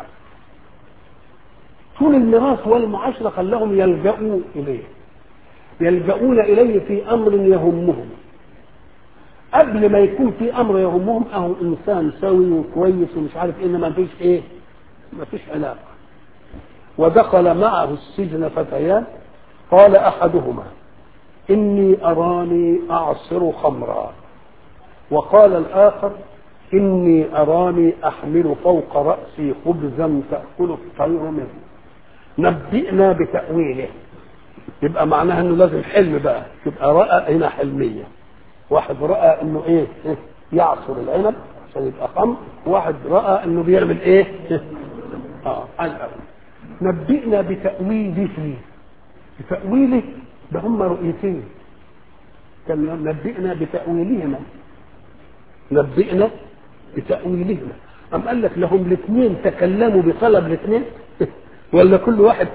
طول الميراث والمعاشره خلاهم يلجأوا اليه يلجؤون اليه في امر يهمهم قبل ما يكون في امر يهمهم اهو انسان سوي وكويس ومش عارف ايه ما فيش ايه ما فيش علاقه ودخل معه السجن فتيان قال احدهما اني اراني اعصر خمرا وقال الاخر اني اراني احمل فوق راسي خبزا تاكل الطير منه نبئنا بتاويله يبقى معناها انه لازم حلم بقى يبقى راى هنا حلميه واحد راى انه ايه إيه؟ يعصر العنب عشان يبقى خمر واحد راى انه بيعمل ايه اه الأول. نبئنا بتاويله بتاويله ده هم رؤيتين كان نبئنا بتاويلهما نبئنا بتاويلهما أم قال لك لهم الاثنين تكلموا بطلب الاثنين ولا كل واحد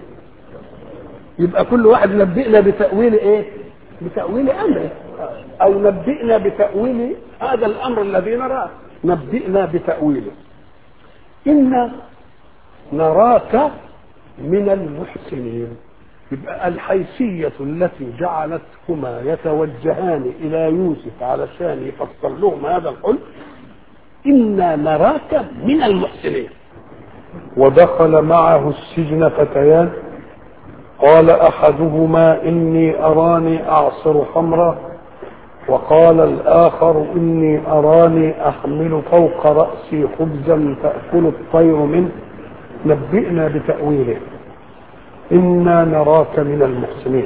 يبقى كل واحد نبئنا بتأويل ايه بتأويل امره او نبئنا بتأويل هذا الامر الذي نراه نبئنا بتأويله إنا نراك من المحسنين يبقى الحيثية التي جعلتهما يتوجهان إلى يوسف علشان يفسر لهم هذا الحلم إنا نراك من المحسنين ودخل معه السجن فتيان قال احدهما اني اراني اعصر خمرا وقال الاخر اني اراني احمل فوق راسي خبزا تاكل الطير منه نبئنا بتاويله انا نراك من المحسنين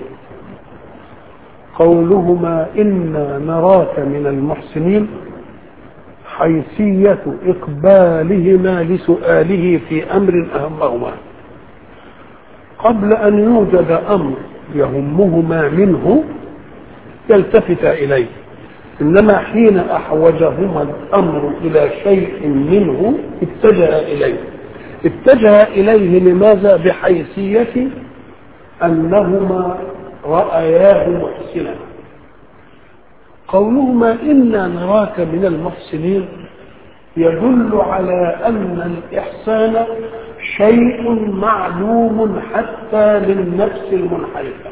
قولهما انا نراك من المحسنين حيثيه اقبالهما لسؤاله في امر اهمهما قبل ان يوجد امر يهمهما منه يلتفت اليه انما حين احوجهما الامر الى شيء منه اتجه اليه اتجه اليه لماذا بحيثيه انهما راياه محسنا قولهما انا نراك من المحسنين يدل على ان الاحسان شيء معلوم حتى للنفس المنحرفه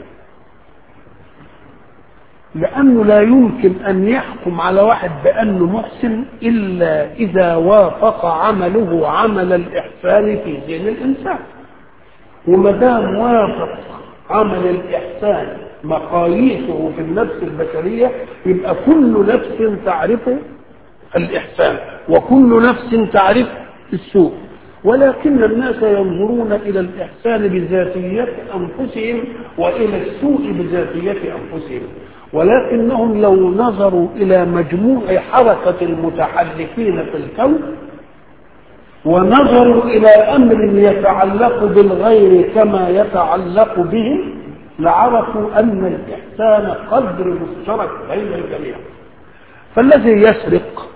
لانه لا يمكن ان يحكم على واحد بانه محسن الا اذا وافق عمله عمل الاحسان في ذهن الانسان وما دام وافق عمل الاحسان مقاييسه في النفس البشريه يبقى كل نفس تعرف الاحسان وكل نفس تعرف السوء ولكن الناس ينظرون الى الاحسان بذاتيه انفسهم والى السوء بذاتيه انفسهم ولكنهم لو نظروا الى مجموع حركه المتحركين في الكون ونظروا الى امر يتعلق بالغير كما يتعلق بهم لعرفوا ان الاحسان قدر مشترك بين الجميع فالذي يسرق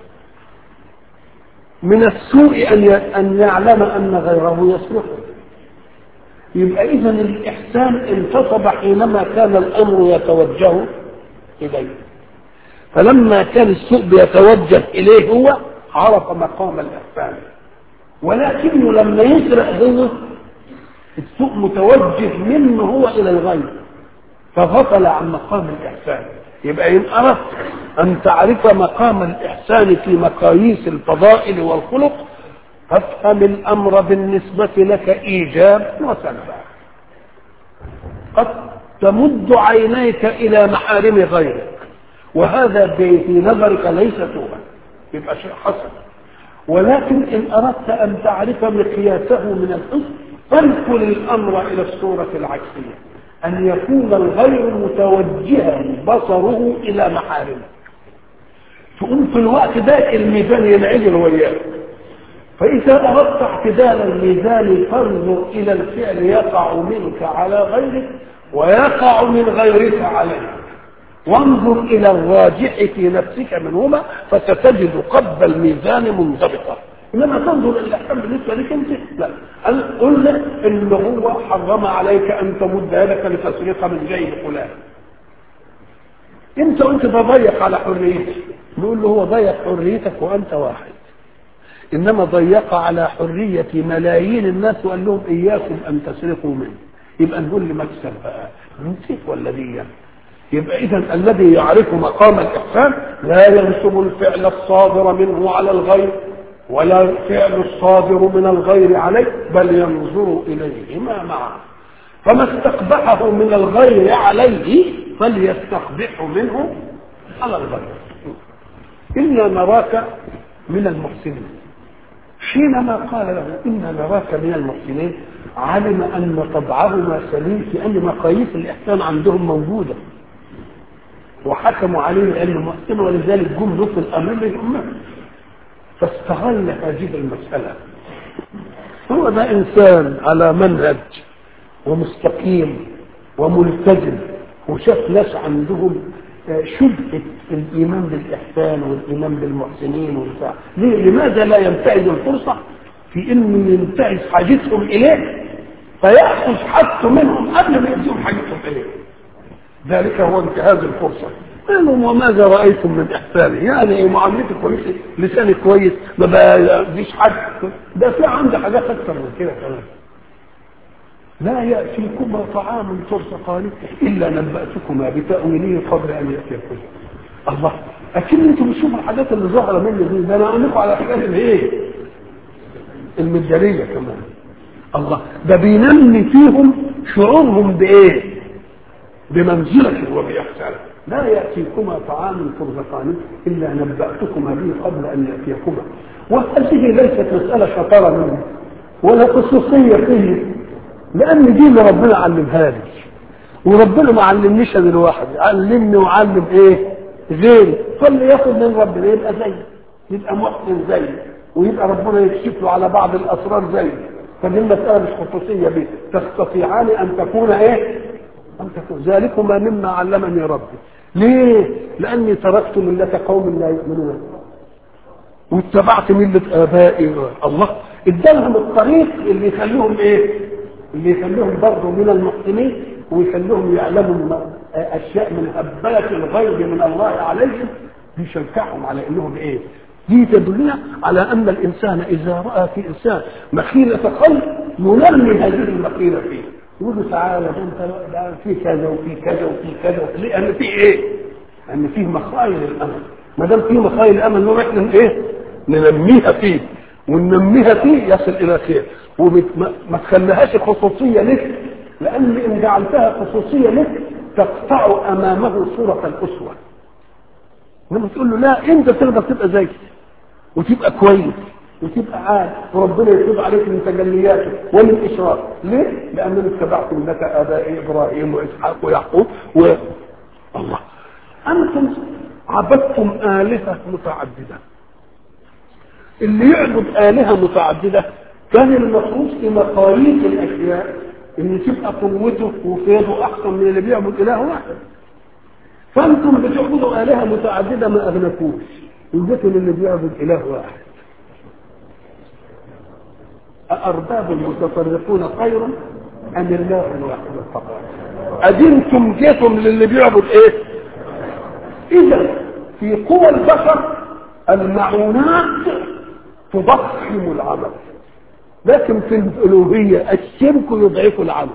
من السوء ان ان يعلم ان غيره يسرقه يبقى اذا الاحسان انتصب حينما كان الامر يتوجه اليه فلما كان السوء بيتوجه اليه هو عرف مقام الاحسان ولكنه لما يسرق هو السوء متوجه منه هو الى الغير فغفل عن مقام الاحسان يبقى ان اردت ان تعرف مقام الاحسان في مقاييس الفضائل والخلق فافهم الامر بالنسبه لك ايجاب وسلبا قد تمد عينيك الى محارم غيرك وهذا في نظرك ليس سوءا يبقى شيء حسن ولكن ان اردت ان تعرف مقياسه من الحسن فانقل الامر الى الصوره العكسيه ان يكون الغير متوجها بصره الى محارمه تقوم في الوقت ده الميزان ينعدل وياك فإذا أردت اعتدال الميزان فانظر إلى الفعل يقع منك على غيرك ويقع من غيرك عليك وانظر إلى الراجح في نفسك منهما فستجد قبض الميزان منضبطا إنما تنظر إلى الأحكام بالنسبة لك أنت لا قل لك إن هو حرم عليك أن تمد يدك لتسرق من جيب فلان أنت وأنت تضيق على حريتك نقول له هو ضيق حريتك وأنت واحد انما ضيق على حريه ملايين الناس وقال لهم اياكم ان تسرقوا منه يبقى نقول لي مكسب بقى نسيت ولا دي يبقى اذا الذي يعرف مقام الاحسان لا ينسب الفعل الصادر منه على الغير ولا الفعل الصادر من الغير عليه بل ينظر اليهما معا فما استقبحه من الغير عليه فليستقبحه منه على الغير انا نراك من المحسنين حينما قال له إنا نراك من المحسنين علم أن طبعهما سليم في أن مقاييس الإحسان عندهم موجودة وحكموا عليه لأنه محسن ولذلك جم له في الأمر للأمة فاستغل هذه المسألة هو ده إنسان على منهج ومستقيم وملتزم وشاف ناس عندهم شبهة الإيمان بالإحسان والإيمان بالمحسنين والبتاع ليه؟ لماذا لا ينتهز الفرصة في إنه ينتهز حاجتهم إليه فيأخذ حاجته منهم قبل ما يديهم حاجتهم إليه ذلك هو انتهاز الفرصة قالوا وماذا رأيتم من إحساني يعني معاملتي كويسة لساني كويس ما بديش حد ده في عندي حاجات أكثر من كده كمان لا يأتيكما طعام ترزقانه إلا نبأتكما بتأويله قبل أن يأتيكم الله أكيد أنتم بتشوفوا الحاجات اللي ظاهرة مني دي ده أنا أقول لكم على الحاجات اللي إيه المجانية كمان الله ده بينمي فيهم شعورهم بإيه بمنزلة وبإحسان لا يأتيكما طعام ترزقانه إلا نبأتكما به قبل أن يأتيكما وهذه ليست مسألة شطارة منه ولا خصوصية فيه لان دي اللي ربنا علمها لي وربنا ما علمنيش انا لوحدي علمني وعلم ايه غيري فاللي ياخد من ربنا يبقى زي يبقى محسن زي ويبقى ربنا يكشف له على بعض الاسرار زي فدي المساله مش خصوصيه بيه تستطيعان ان تكون ايه ان تكون ذلكما مما علمني ربي ليه لاني تركت مله قوم لا يؤمنون واتبعت مله ابائي الله ادالهم الطريق اللي يخليهم ايه اللي يخليهم برضه من المحسنين ويخليهم يعلموا اشياء من هبله الغيب من الله عليهم بيشجعهم على انهم ايه؟ دي تدلنا على ان الانسان اذا راى في انسان مخيله خلق ينمي هذه المخيله فيه يقول له تعالى ده انت ده في كذا وفي كذا وفي كذا لان في ايه؟ ان فيه مخايل الامل ما دام فيه مخايل الامل نروح احنا ايه؟ ننميها فيه وننميها فيه يصل الى خير وما تخليهاش خصوصيه لك لان ان جعلتها خصوصيه لك تقطع امامه صوره الاسوه لما تقول له لا انت تقدر تبقى زيك وتبقى كويس وتبقى عاد وربنا يتوب عليك من تجلياته ومن اشراك ليه؟ لانني اتبعت مله ابائي ابراهيم واسحاق ويعقوب و الله انتم عبدتم الهه متعدده اللي يعبد الهه متعدده كان المفروض في مقاييس الاشياء ان تبقى قوته وفيضه احسن من اللي بيعبد اله واحد فانتم بتعبدوا الهه متعدده ما اغنكوش وجدتوا للي بيعبد اله واحد أأرباب المتفرقون خير أم الله الواحد القهار أدينتم جيتم للي بيعبد إيه؟ إذا في قوى البشر المعونات تضخم العمل لكن في الألوهية الشرك يضعف العمل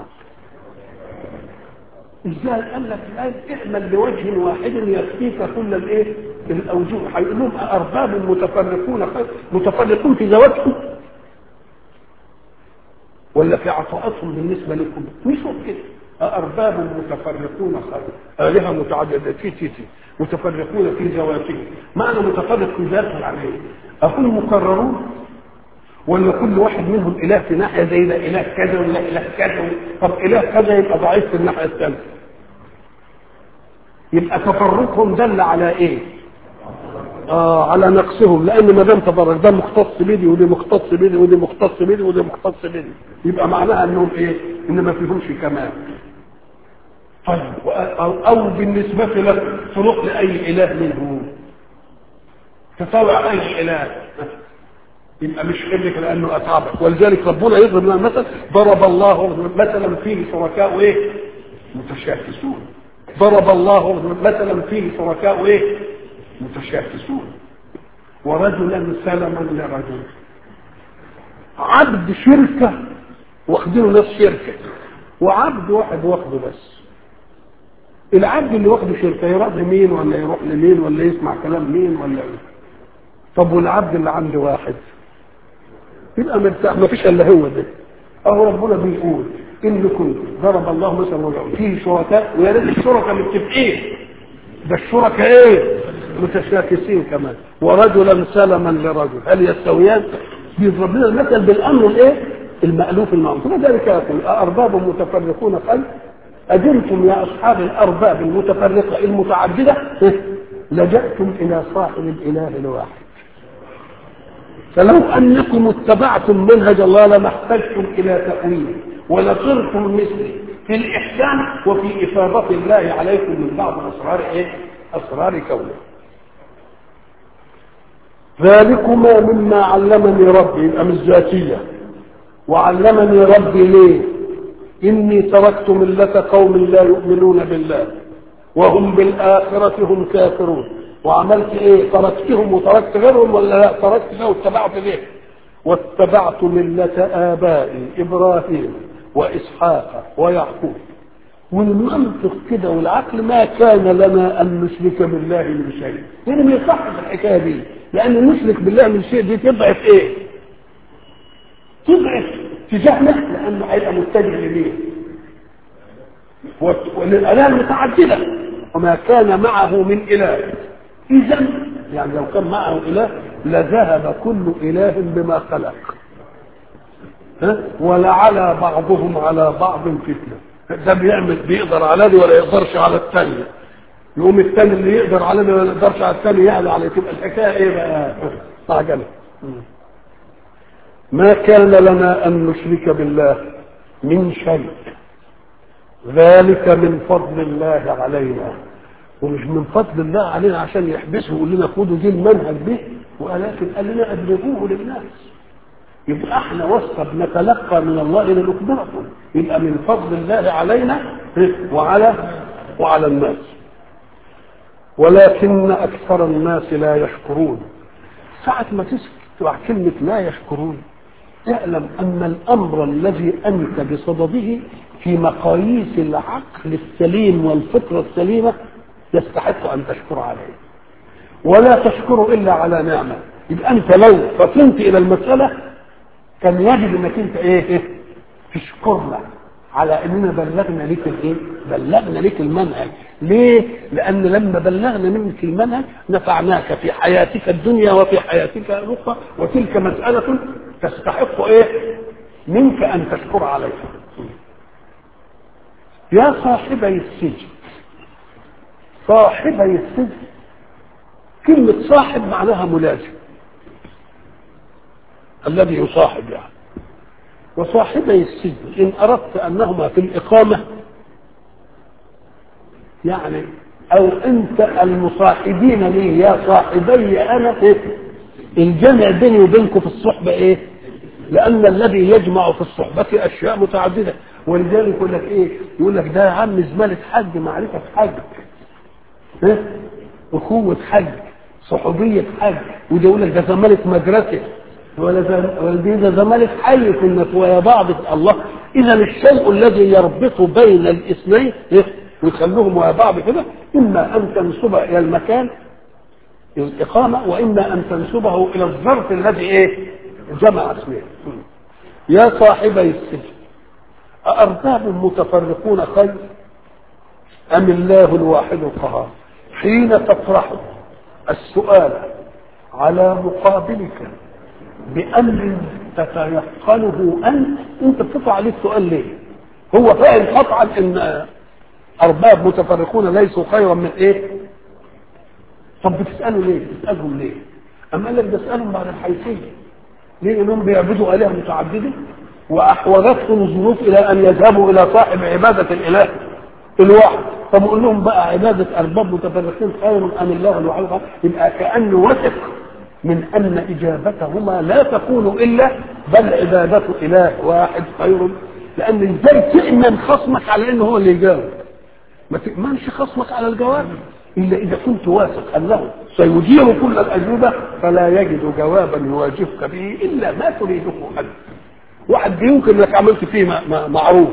ازاي قال لك الآن اعمل لوجه واحد يكفيك كل الايه الاوجه هيقول لهم ارباب متفرقون متفرقون في ذواتهم ولا في عطاءاتهم بالنسبه لكم مش كده أأرباب متفرقون خير آلهة متعددة في تي تي متفرقون في ذواتهم معنى متفرق في ذاته يعني ايه؟ أهم مكررون ولا كل واحد منهم إله في ناحية زي ده إله كذا ولا إله كذا طب إله كذا يبقى ضعيف في الناحية الثالثة يبقى تفرقهم دل على إيه؟ آه على نقصهم لان ما دام تفرق ده مختص بدي ودي مختص بدي ودي مختص بدي ودي مختص بدي يبقى معناها انهم ايه؟ ان ما فيهمش كمال. طيب او, أو بالنسبه لك تروح لاي اله منهم تطوع اي اله يبقى مش لك لانه اتعبك ولذلك ربنا يضرب لنا مثل ضرب الله مثلا فيه شركاء ايه؟ متشاكسون ضرب الله مثلا فيه شركاء ايه؟ متشاكسون ورجلا سلما لرجل عبد شركة واخدينه ناس شركة وعبد واحد واخده بس العبد اللي واخده شركة يروح لمين ولا يروح لمين ولا يسمع كلام مين ولا ايه طب والعبد اللي عنده واحد يبقى مرتاح ما فيش الا هو ده اهو ربنا بيقول ان كنت ضرب الله مثلا رجل فيه شركاء ويا ريت الشركاء متفقين ده الشركاء ايه متشاكسين كمان ورجلا سلما لرجل هل يستويان بيضرب لنا المثل بالامر الايه المالوف المعروف وذلك يقول أأرباب متفرقون خير أجرتم يا أصحاب الأرباب المتفرقة المتعددة لجأتم إلى صاحب الإله الواحد فلو أنكم اتبعتم منهج الله لما احتجتم إلى تأويل ولصرتم مثلي في الإحسان وفي إفاضة الله عليكم من بعض أسرار إيه؟ أسرار كونه ذلكما مما علمني ربي يبقى مش ذاتية وعلمني ربي ليه إني تركت ملة قوم لا يؤمنون بالله وهم بالآخرة هم كافرون وعملت ايه تركتهم وتركت غيرهم ولا لا تركت ده واتبعت ليه واتبعت ملة آبائي إبراهيم وإسحاق ويعقوب والمنطق كده والعقل ما كان لنا أن نشرك بالله من شيء يعني ما يصحش الحكاية دي لأن نشرك بالله من شيء دي تضعف إيه؟ تضعف تجاهنا لأنه هيبقى متجه لمين؟ والآلهة متعددة وما كان معه من إله إذا يعني لو كان معه إله لذهب كل إله بما خلق ها؟ ولعلى بعضهم على بعض فتنة ده بيعمل بيقدر على دي ولا يقدرش على الثانية يقوم الثاني اللي يقدر على دي ولا يقدرش على الثاني يعلى عليه تبقى الحكاية ايه بقى عجلة ما كان لنا أن نشرك بالله من شيء ذلك من فضل الله علينا ومش من فضل الله علينا عشان يحبسه ويقول لنا خدوا دي المنهج به ولكن قال لنا ابلغوه للناس يبقى احنا وصف نتلقى من الله لنخبركم يبقى من فضل الله علينا وعلى وعلى الناس ولكن اكثر الناس لا يشكرون ساعة ما تسمع كلمة لا يشكرون اعلم ان الامر الذي انت بصدده في مقاييس العقل السليم والفطرة السليمة يستحق ان تشكر عليه ولا تشكر الا على نعمه يبقى انت لو فطنت الى المساله كان يجب انك انت ايه, إيه؟ تشكرنا على اننا بلغنا ليك الايه بلغنا ليك المنهج ليه لان لما بلغنا منك المنهج نفعناك في حياتك الدنيا وفي حياتك الاخرى وتلك مساله تستحق ايه منك ان تشكر عليها يا صاحبي السجن صاحبي السجن كلمة صاحب معناها ملازم الذي يصاحب يعني وصاحبي السجن إن أردت أنهما في الإقامة يعني أو أنت المصاحبين لي يا صاحبي أنا إيه؟ الجمع بيني وبينكم في الصحبة إيه؟ لأن الذي يجمع في الصحبة أشياء متعددة ولذلك يقول لك إيه؟ يقول لك ده يا عم زمالة حج معرفة حج إيه؟ أخوة حج صحوبية حج وده يقول لك ده زمالة مدرسة ولا دي ده زمالة حي كنا ويا بعض الله إذا الشيء الذي يربط بين الاثنين إيه؟ ويخلوهم ويا بعض كده إما أن تنسبه إلى المكان الإقامة وإما أن تنسبه إلى الظرف الذي إيه؟ جمع اسمين يا صاحبي السجن أأرباب متفرقون خير أم الله الواحد القهار حين تطرح السؤال على مقابلك بأمر تتيقنه أنت أنت بتطلع عليه السؤال ليه؟ هو فاهم قطعا أن أرباب متفرقون ليسوا خيرا من إيه؟ طب بتسألوا ليه؟ بتسألهم ليه؟ أما قال لك بسألهم بعد الحيثية ليه؟ إنهم بيعبدوا آلهة متعددة وأحوجتهم الظروف إلى أن يذهبوا إلى صاحب عبادة الإله الواحد طب قول لهم بقى عبادة أرباب متفرقين خير أم الله الواحد يبقى كأنه وثق من أن إجابتهما لا تكون إلا بل عبادة إله واحد خير لأن إزاي تأمن خصمك على إنه هو اللي يجاوب ما تأمنش خصمك على الجواب إلا إذا كنت واثق أنه سيجيب كل الأجوبة فلا يجد جوابا يواجهك به إلا ما تريده أنت واحد يمكن انك عملت فيه معروف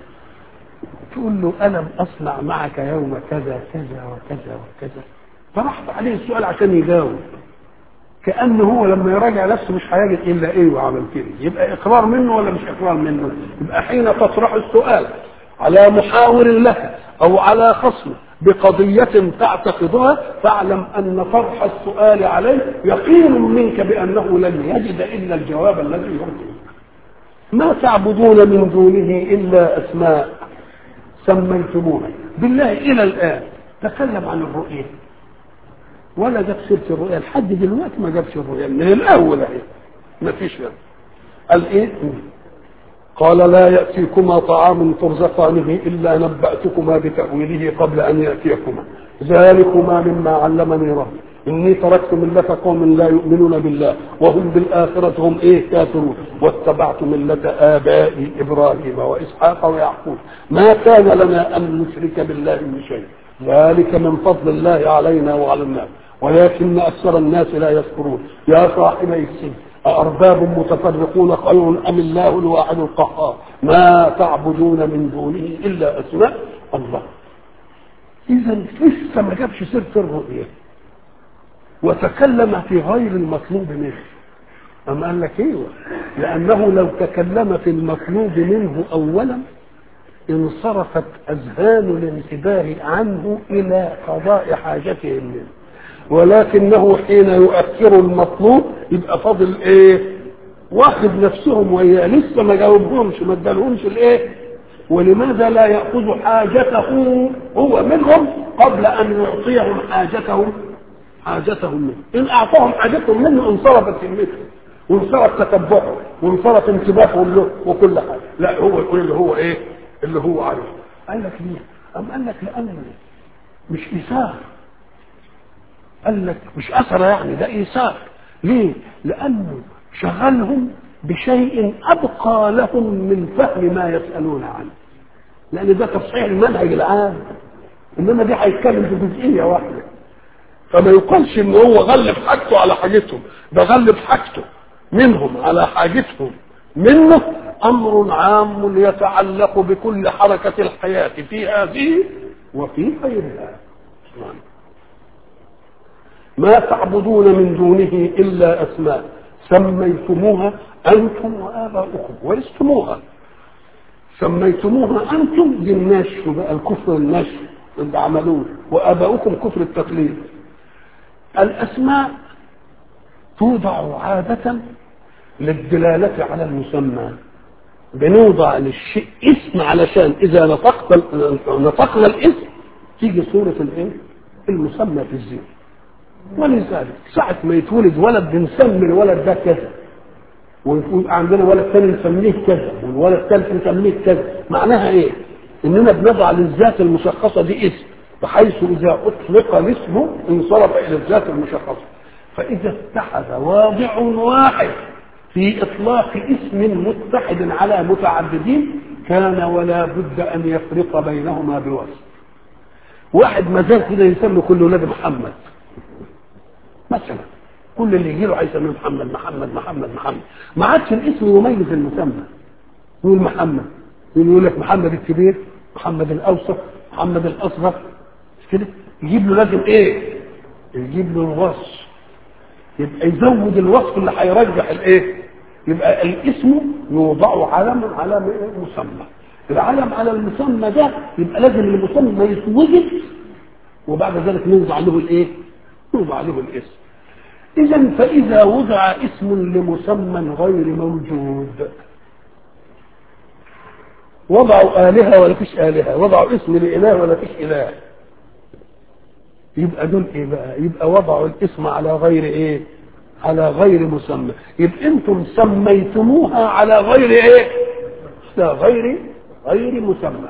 تقول له الم اصنع معك يوم كذا كذا وكذا وكذا فرحت عليه السؤال عشان يجاوب كانه هو لما يراجع نفسه مش هيجد الا ايه وعمل كده يبقى اقرار منه ولا مش اقرار منه يبقى حين تطرح السؤال على محاور لك او على خصم بقضية تعتقدها فاعلم أن طرح السؤال عليه يقين منك بأنه لن يجد إلا الجواب الذي يرضيه ما تعبدون من دونه إلا أسماء سميتموها بالله إلى الآن تكلم عن الرؤية ولا جاب سيرة الرؤية لحد دلوقتي ما جابش الرؤية من الأول أهي ما فيش قال إيه؟ قال لا يأتيكما طعام ترزقانه إلا نبأتكما بتأويله قبل أن يأتيكما ذلكما مما علمني ربي إني تركت ملة قوم لا يؤمنون بالله وهم بالآخرة هم إيه كافرون واتبعت ملة آبائي إبراهيم وإسحاق ويعقوب ما كان لنا أن نشرك بالله من شيء ذلك من فضل الله علينا وعلى الناس ولكن أكثر الناس لا يشكرون يا صاحبي السجن أأرباب متفرقون خير أم الله الواحد القهار ما تعبدون من دونه إلا أسماء الله إذا لسه ما جابش سيرة الرؤية وتكلم في غير المطلوب منه أم قال لك ايوه لأنه لو تكلم في المطلوب منه أولا انصرفت أذهان الانتباه عنه إلى قضاء حاجتهم منه ولكنه حين يؤخر المطلوب يبقى فاضل ايه واخد نفسهم وياه لسه ما جاوبهمش ما ادالهمش الايه ولماذا لا ياخذ حاجته هو منهم قبل ان يعطيهم حاجتهم حاجتهم منه ان اعطاهم حاجتهم منه انصرفت همته وانصرف تتبعه وانصرف انتباههم له وكل حاجه لا هو يقول اللي هو ايه اللي هو عارف قال لك ليه ام قال لك لان مش ايثار قال لك مش اثر يعني ده ايثار ليه لانه شغلهم بشيء ابقى لهم من فهم ما يسالون عنه لان ده تصحيح المنهج العام انما دي هيتكلم في جزئيه واحده فما يقالش ان هو غلب حاجته على حاجتهم ده غلب حاجته منهم على حاجتهم منه امر عام يتعلق بكل حركه الحياه في هذه وفي غيرها ما تعبدون من دونه الا اسماء سميتموها انتم واباؤكم ورثتموها سميتموها انتم للنشر بقى الكفر النشر اللي عملوه واباؤكم كفر التقليد الاسماء توضع عاده للدلاله على المسمى بنوضع للشيء اسم علشان اذا نطقت نطقنا الاسم تيجي صوره الايه المسمى في الذهن ولذلك ساعة ما يتولد ولد بنسمي الولد ده كذا ويكون عندنا ولد ثاني نسميه كذا والولد الثالث نسميه كذا معناها ايه؟ اننا بنضع للذات المشخصه دي اسم بحيث اذا اطلق الاسم انصرف الى الذات المشخصه فاذا اتحد واضع واحد في اطلاق اسم متحد على متعددين كان ولا بد ان يفرق بينهما بوصف واحد ما زال كده يسمي كل ولاد محمد مثلا كل اللي يجي له هيسميه محمد محمد محمد محمد ما عادش الاسم يميز المسمى يقول محمد يقول لك محمد الكبير محمد الاوسط محمد الاصغر مش كده يجيب له لازم ايه يجيب له الوصف يبقى يزود الوصف اللي هيرجح الايه يبقى الاسم يوضع علما على مسمى العلم على المسمى ده يبقى لازم المسمى يتوجد وبعد ذلك نوضع له الايه؟ نوضع له الاسم. اذا فاذا وضع اسم لمسمى غير موجود وضعوا آلهة ولا فيش آلهة وضعوا اسم لإله ولا فيش إله يبقى دول ايه بقى يبقى وضعوا الاسم على غير ايه على غير مسمى يبقى انتم سميتموها على غير ايه لا غير غير مسمى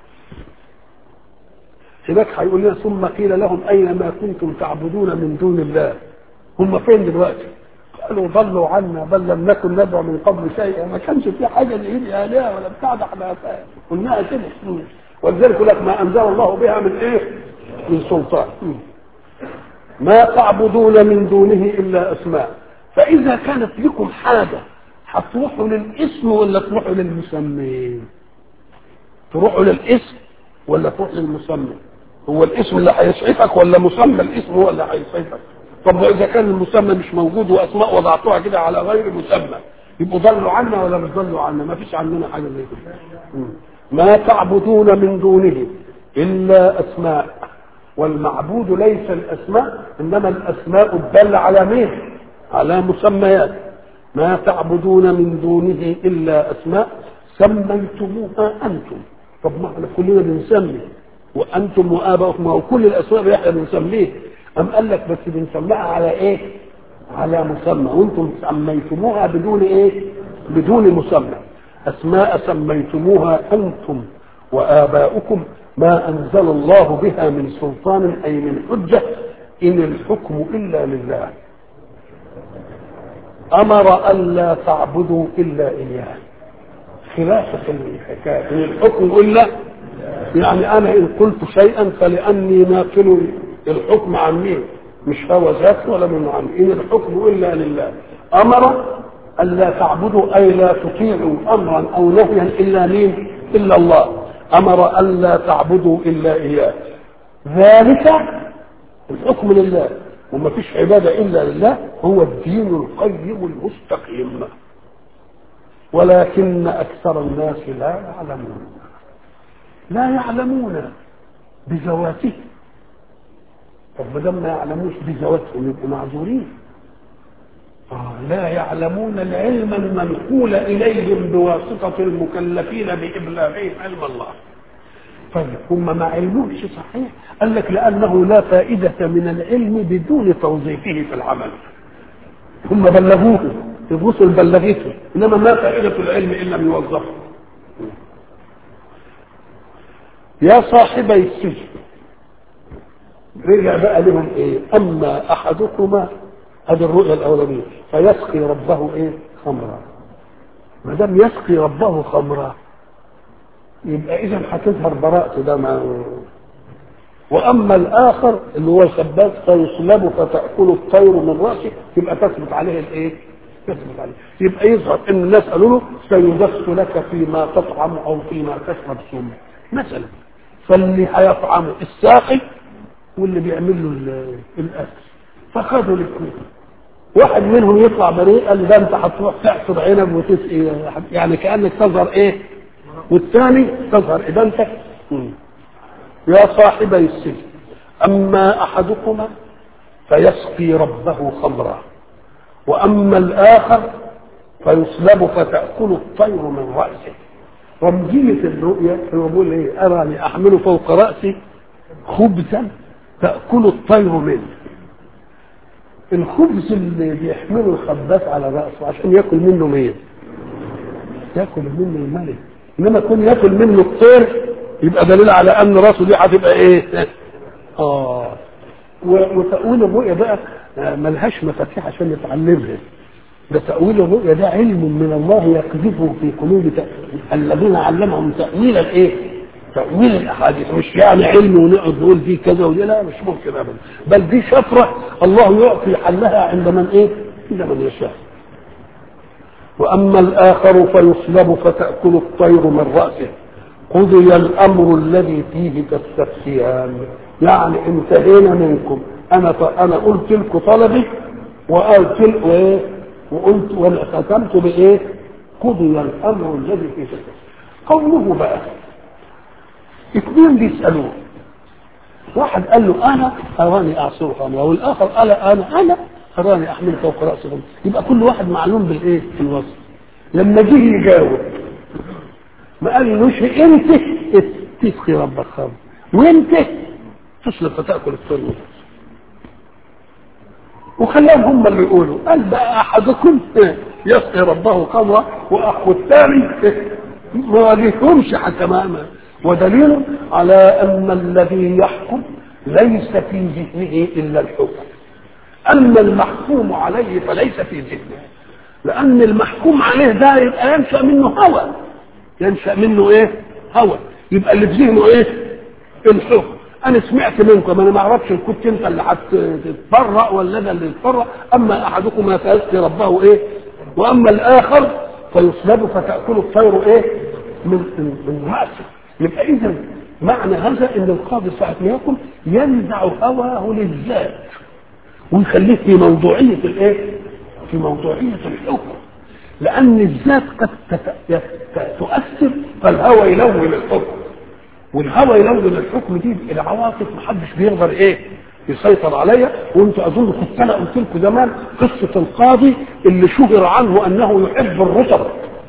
هناك هيقول لنا ثم قيل لهم اين ما كنتم تعبدون من دون الله هم فين دلوقتي قالوا ضلوا عنا بل لم نكن ندعو من قبل شيئا ما كانش في حاجه نعيد الهه ولا بتاع ده احنا قلناها كده ولذلك يقول لك ما انزل الله بها من ايه؟ من سلطان ما تعبدون من دونه الا اسماء فاذا كانت لكم حاجه هتروحوا للاسم ولا تروحوا للمسمى تروحوا للاسم ولا تروح للمسمى هو الاسم اللي هيسعفك ولا مسمى الاسم هو اللي هيسعفك طب واذا كان المسمى مش موجود واسماء وضعتوها كده على غير مسمى يبقوا ضلوا عنا ولا مش ضلوا عنا ما فيش عندنا حاجه زي كده ما تعبدون من دونه الا اسماء والمعبود ليس الاسماء انما الاسماء الداله على مين على مسميات ما تعبدون من دونه الا اسماء سميتموها انتم طب ما احنا كلنا بنسمي وانتم واباؤكم وكل الاسماء احنا بنسميه ام قال لك بس بنسميها على ايه على مسمى وانتم سميتموها بدون ايه بدون مسمى اسماء سميتموها انتم واباؤكم ما انزل الله بها من سلطان اي من حجه ان الحكم الا لله امر الا تعبدوا الا اياه خلافه الحكايه ان الحكم الا يعني انا ان قلت شيئا فلاني ناقل الحكم عن مين مش هو ذاته ولا من عن ان الحكم الا لله امر الا تعبدوا اي لا تطيعوا امرا او نهيا الا مين الا الله امر الا تعبدوا الا اياه ذلك الحكم لله وما فيش عباده الا لله هو الدين القيم المستقيم ولكن اكثر الناس لا يعلمون لا يعلمون بذواته طب ما دام ما يعلموش بذواتهم يبقوا معذورين آه لا يعلمون العلم المنقول اليهم بواسطه المكلفين بابلاغهم علم الله طيب هم ما علموش صحيح قال لك لانه لا فائده من العلم بدون توظيفه في العمل هم بلغوه الرسل بلغته انما ما فائده العلم ان لم يوظفه يا صاحبي السجن رجع بقى لهم ايه اما احدكما هذه الرؤيا الاولانيه فيسقي ربه ايه خمرا ما دام يسقي ربه خمرا يبقى اذا هتظهر براءته ده ما واما الاخر اللي هو الخباز فيصلب فتاكل الطير من راسه يبقى تثبت عليه الايه؟ تثبت عليه يبقى يظهر ان الناس قالوا له سيدس لك فيما تطعم او فيما تشرب سم مثلا فاللي هيطعمه الساقي واللي بيعمل له الاكل فخدوا الاثنين واحد منهم يطلع بريء قال ده انت هتروح تعصر عنب وتسقي يعني كانك تظهر ايه والثاني تظهر ادانتك يا صاحبي السجن اما احدكما فيسقي ربه خمرا واما الاخر فيصلب فتاكل الطير من راسه رمزيه الرؤيا هو بيقول ايه اراني احمل فوق راسي خبزا تاكل الطير منه الخبز اللي بيحمله الخباز على راسه عشان ياكل منه مين ياكل منه الملك انما يكون ياكل منه الطير يبقى دليل على ان راسه دي هتبقى ايه اه وتأويل الرؤيا بقى ملهاش مفاتيح عشان نتعلمها ده تأويل الرؤيا ده علم من الله يقذفه في قلوب الذين علمهم تأويل الايه؟ تأويل الأحاديث مش يعني علم ونقعد نقول فيه كذا ودي لا مش ممكن أبدا بل دي شفرة الله يعطي حلها عند من إيه؟ عند من يشاء وأما الآخر فيصلب فتأكل الطير من رأسه قضي الأمر الذي فيه تستفتيان يعني انتهينا منكم أنا أنا قلت لكم طلبي وقلت وإيه؟ وقلت وختمت بإيه؟ قضي الأمر الذي فيه تستفتيان قوله بقى اثنين بيسألوه واحد قال له انا اراني اعصر خمرا والاخر قال انا انا اراني احمل فوق راسي خمرا يبقى كل واحد معلوم بالايه في الوصف لما جه يجاوب ما قالوش انت تسقي ربك خمر وانت تشرب فتاكل الترمذ وخلاهم هم اللي يقولوا قال بقى احدكم يسقي ربه خمرا والثاني ما واجههمش حكماما ودليل على ان الذي يحكم ليس في ذهنه الا الحكم اما المحكوم عليه فليس في ذهنه لان المحكوم عليه ده يبقى ينشا منه هوى ينشا منه ايه هوى يبقى اللي في ذهنه ايه الحكم انا سمعت منكم انا ما اعرفش ان كنت انت اللي هتتبرأ ولا انا اللي اتبرأ اما احدكم فيسقي ربه ايه واما الاخر فيصلب فتاكل الطير ايه من من, من راسه يبقى اذا معنى هذا ان القاضي ساعه ما يحكم ينزع هواه للذات ويخليه في موضوعيه الايه؟ في موضوعيه الحكم لان الذات قد تؤثر فالهوى يلون الحكم والهوى يلون الحكم دي العواطف محدش بيقدر ايه يسيطر عليا وانت اظن كنت انا قلت لكم زمان قصه القاضي اللي شهر عنه انه يحب الرطب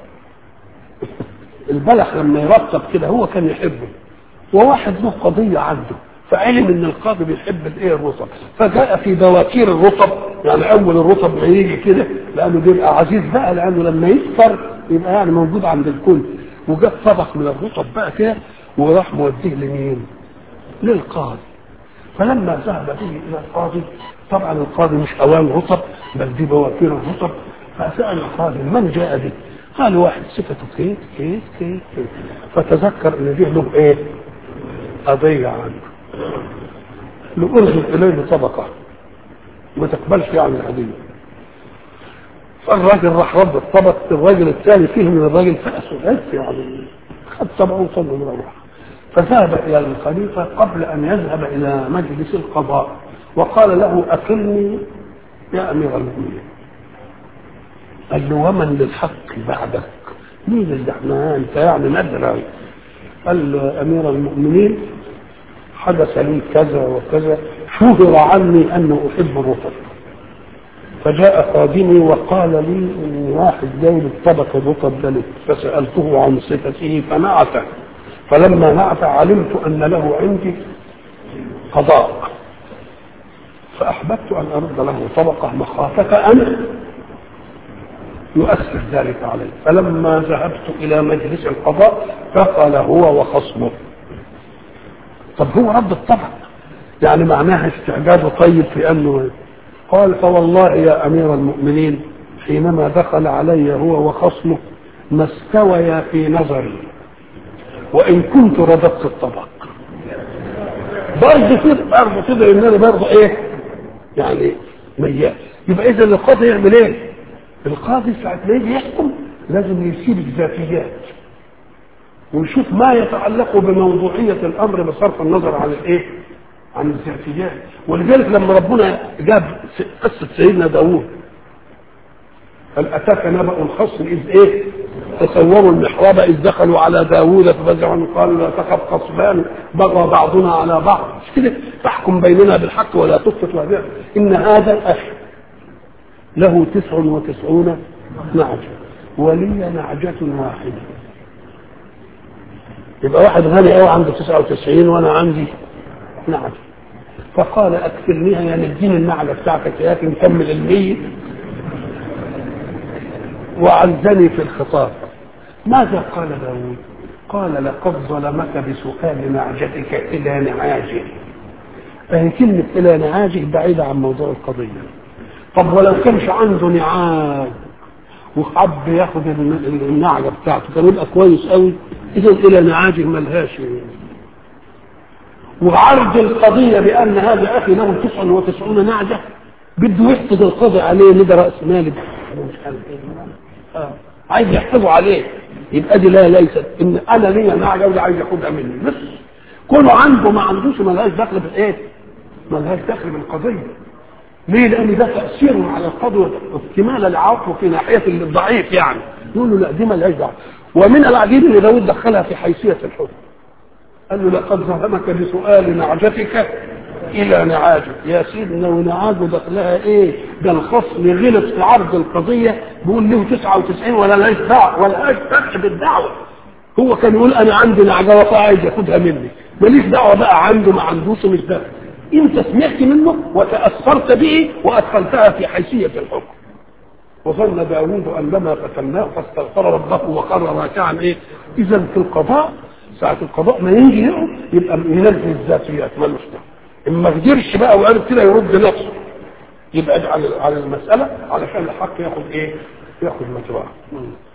البلح لما يرطب كده هو كان يحبه وواحد له قضيه عنده فعلم ان القاضي بيحب الايه الرطب فجاء في بواكير الرطب يعني اول الرطب ما يجي كده لانه بيبقى عزيز بقى لانه لما يكثر يبقى يعني موجود عند الكل وجاب طبق من الرطب بقى كده وراح موديه لمين؟ للقاضي فلما ذهب به الى القاضي طبعا القاضي مش اوان رطب بل دي بواكير الرطب فسال القاضي من جاء به؟ قال واحد صفته كيف كيف كيف كيف فتذكر ان دي له ايه؟ قضيه عنه لأرسل إليه طبقة ما تقبلش يعني الهدية فالراجل راح رد الطبق الراجل الثاني فيه من الراجل فأسه يعني خد طبعه وصلوا من الروح فذهب إلى الخليفة قبل أن يذهب إلى مجلس القضاء وقال له أكلني يا أمير المؤمنين قال له ومن للحق بعدك مين اللي احنا انت يعني ندرى قال له امير المؤمنين حدث لي كذا وكذا شهر عني انه احب الرطب فجاء خادمي وقال لي ان واحد جايب الطبق الرطب ده لك فسالته عن صفته فنعت فلما نعت علمت ان له عندي قضاء فاحببت ان ارد له طبقه مخافه ان يؤثر ذلك عليه فلما ذهبت الى مجلس القضاء دخل هو وخصمه طب هو رد الطبع يعني معناها استعجاب طيب في انه قال فوالله يا امير المؤمنين حينما دخل علي هو وخصمه ما استويا في نظري وان كنت رددت الطبق برضه كده برضه كده ان انا برضه ايه يعني ميال يبقى اذا القاضي يعمل ايه؟ القاضي ساعة ما يجي يحكم لازم يسيب الذاتيات ويشوف ما يتعلق بموضوعية الأمر بصرف النظر عن الإيه؟ عن الذاتيات ولذلك لما ربنا جاب قصة سيدنا داوود هل أتاك نبأ الخصم إذ إيه؟ تصوروا المحراب إذ دخلوا على داوود ففزعوا قالوا لا تخف خصمان بغى بعضنا على بعض مش كده فاحكم بيننا بالحق ولا تسقط ولا إن هذا أخي له تسع وتسعون نعجة ولي نعجة واحدة يبقى واحد غني قوي عنده 99 وانا عندي نعجة فقال اكفلنيها يعني اديني النعجة بتاعتك يا اخي نكمل المية وعزني في الخطاب ماذا قال داود قال لقد ظلمك بسؤال نعجتك الى نعاجه فهي كلمة الى نعاجه بعيدة عن موضوع القضية طب ولو كانش عنده نعاج وحب ياخد النعجه بتاعته كان يبقى كويس قوي اذا الى نعاجه ملهاش وعرض القضيه بان هذا اخي له 99 نعجه بده يحفظ القاضي عليه ان ده راس مالي مش عارف ايه عايز يحفظه عليه يبقى دي لا ليست ان انا ليا نعجه وده عايز ياخدها مني بس كله عنده ما عندوش ملهاش دخل بالايه؟ ملهاش دخل بالقضيه ليه؟ لأن ده تأثير على القدوة اكتمال العفو في ناحية الضعيف يعني يقول له لا دي مالهاش دعوة ومن العجيب ان داود دخلها في حيثيه الحكم قال له لقد ظلمك بسؤال نعجتك الى نعاجه يا سيدنا ونعاجه دخلها ايه ده الخصم غلط في عرض القضيه بيقول له 99 ولا لاش دعوه ولا لاش فرق بالدعوه هو كان يقول انا عندي نعجه وفا عايز ياخدها مني ماليش دعوه بقى عنده ما عندوش مش ده انت سمعت منه وتاثرت به وادخلتها في حيثيه الحكم وظن داوود ان لما فتناه فاستغفر ربه وقر راكعا ايه اذا في القضاء ساعه القضاء ما يجي يقعد يبقى ينزل الذاتيات ملوش دعوه ان ما قدرش بقى وعرف كده يرد نفسه يبقى على على المساله علشان الحق ياخد ايه؟ ياخد مجراه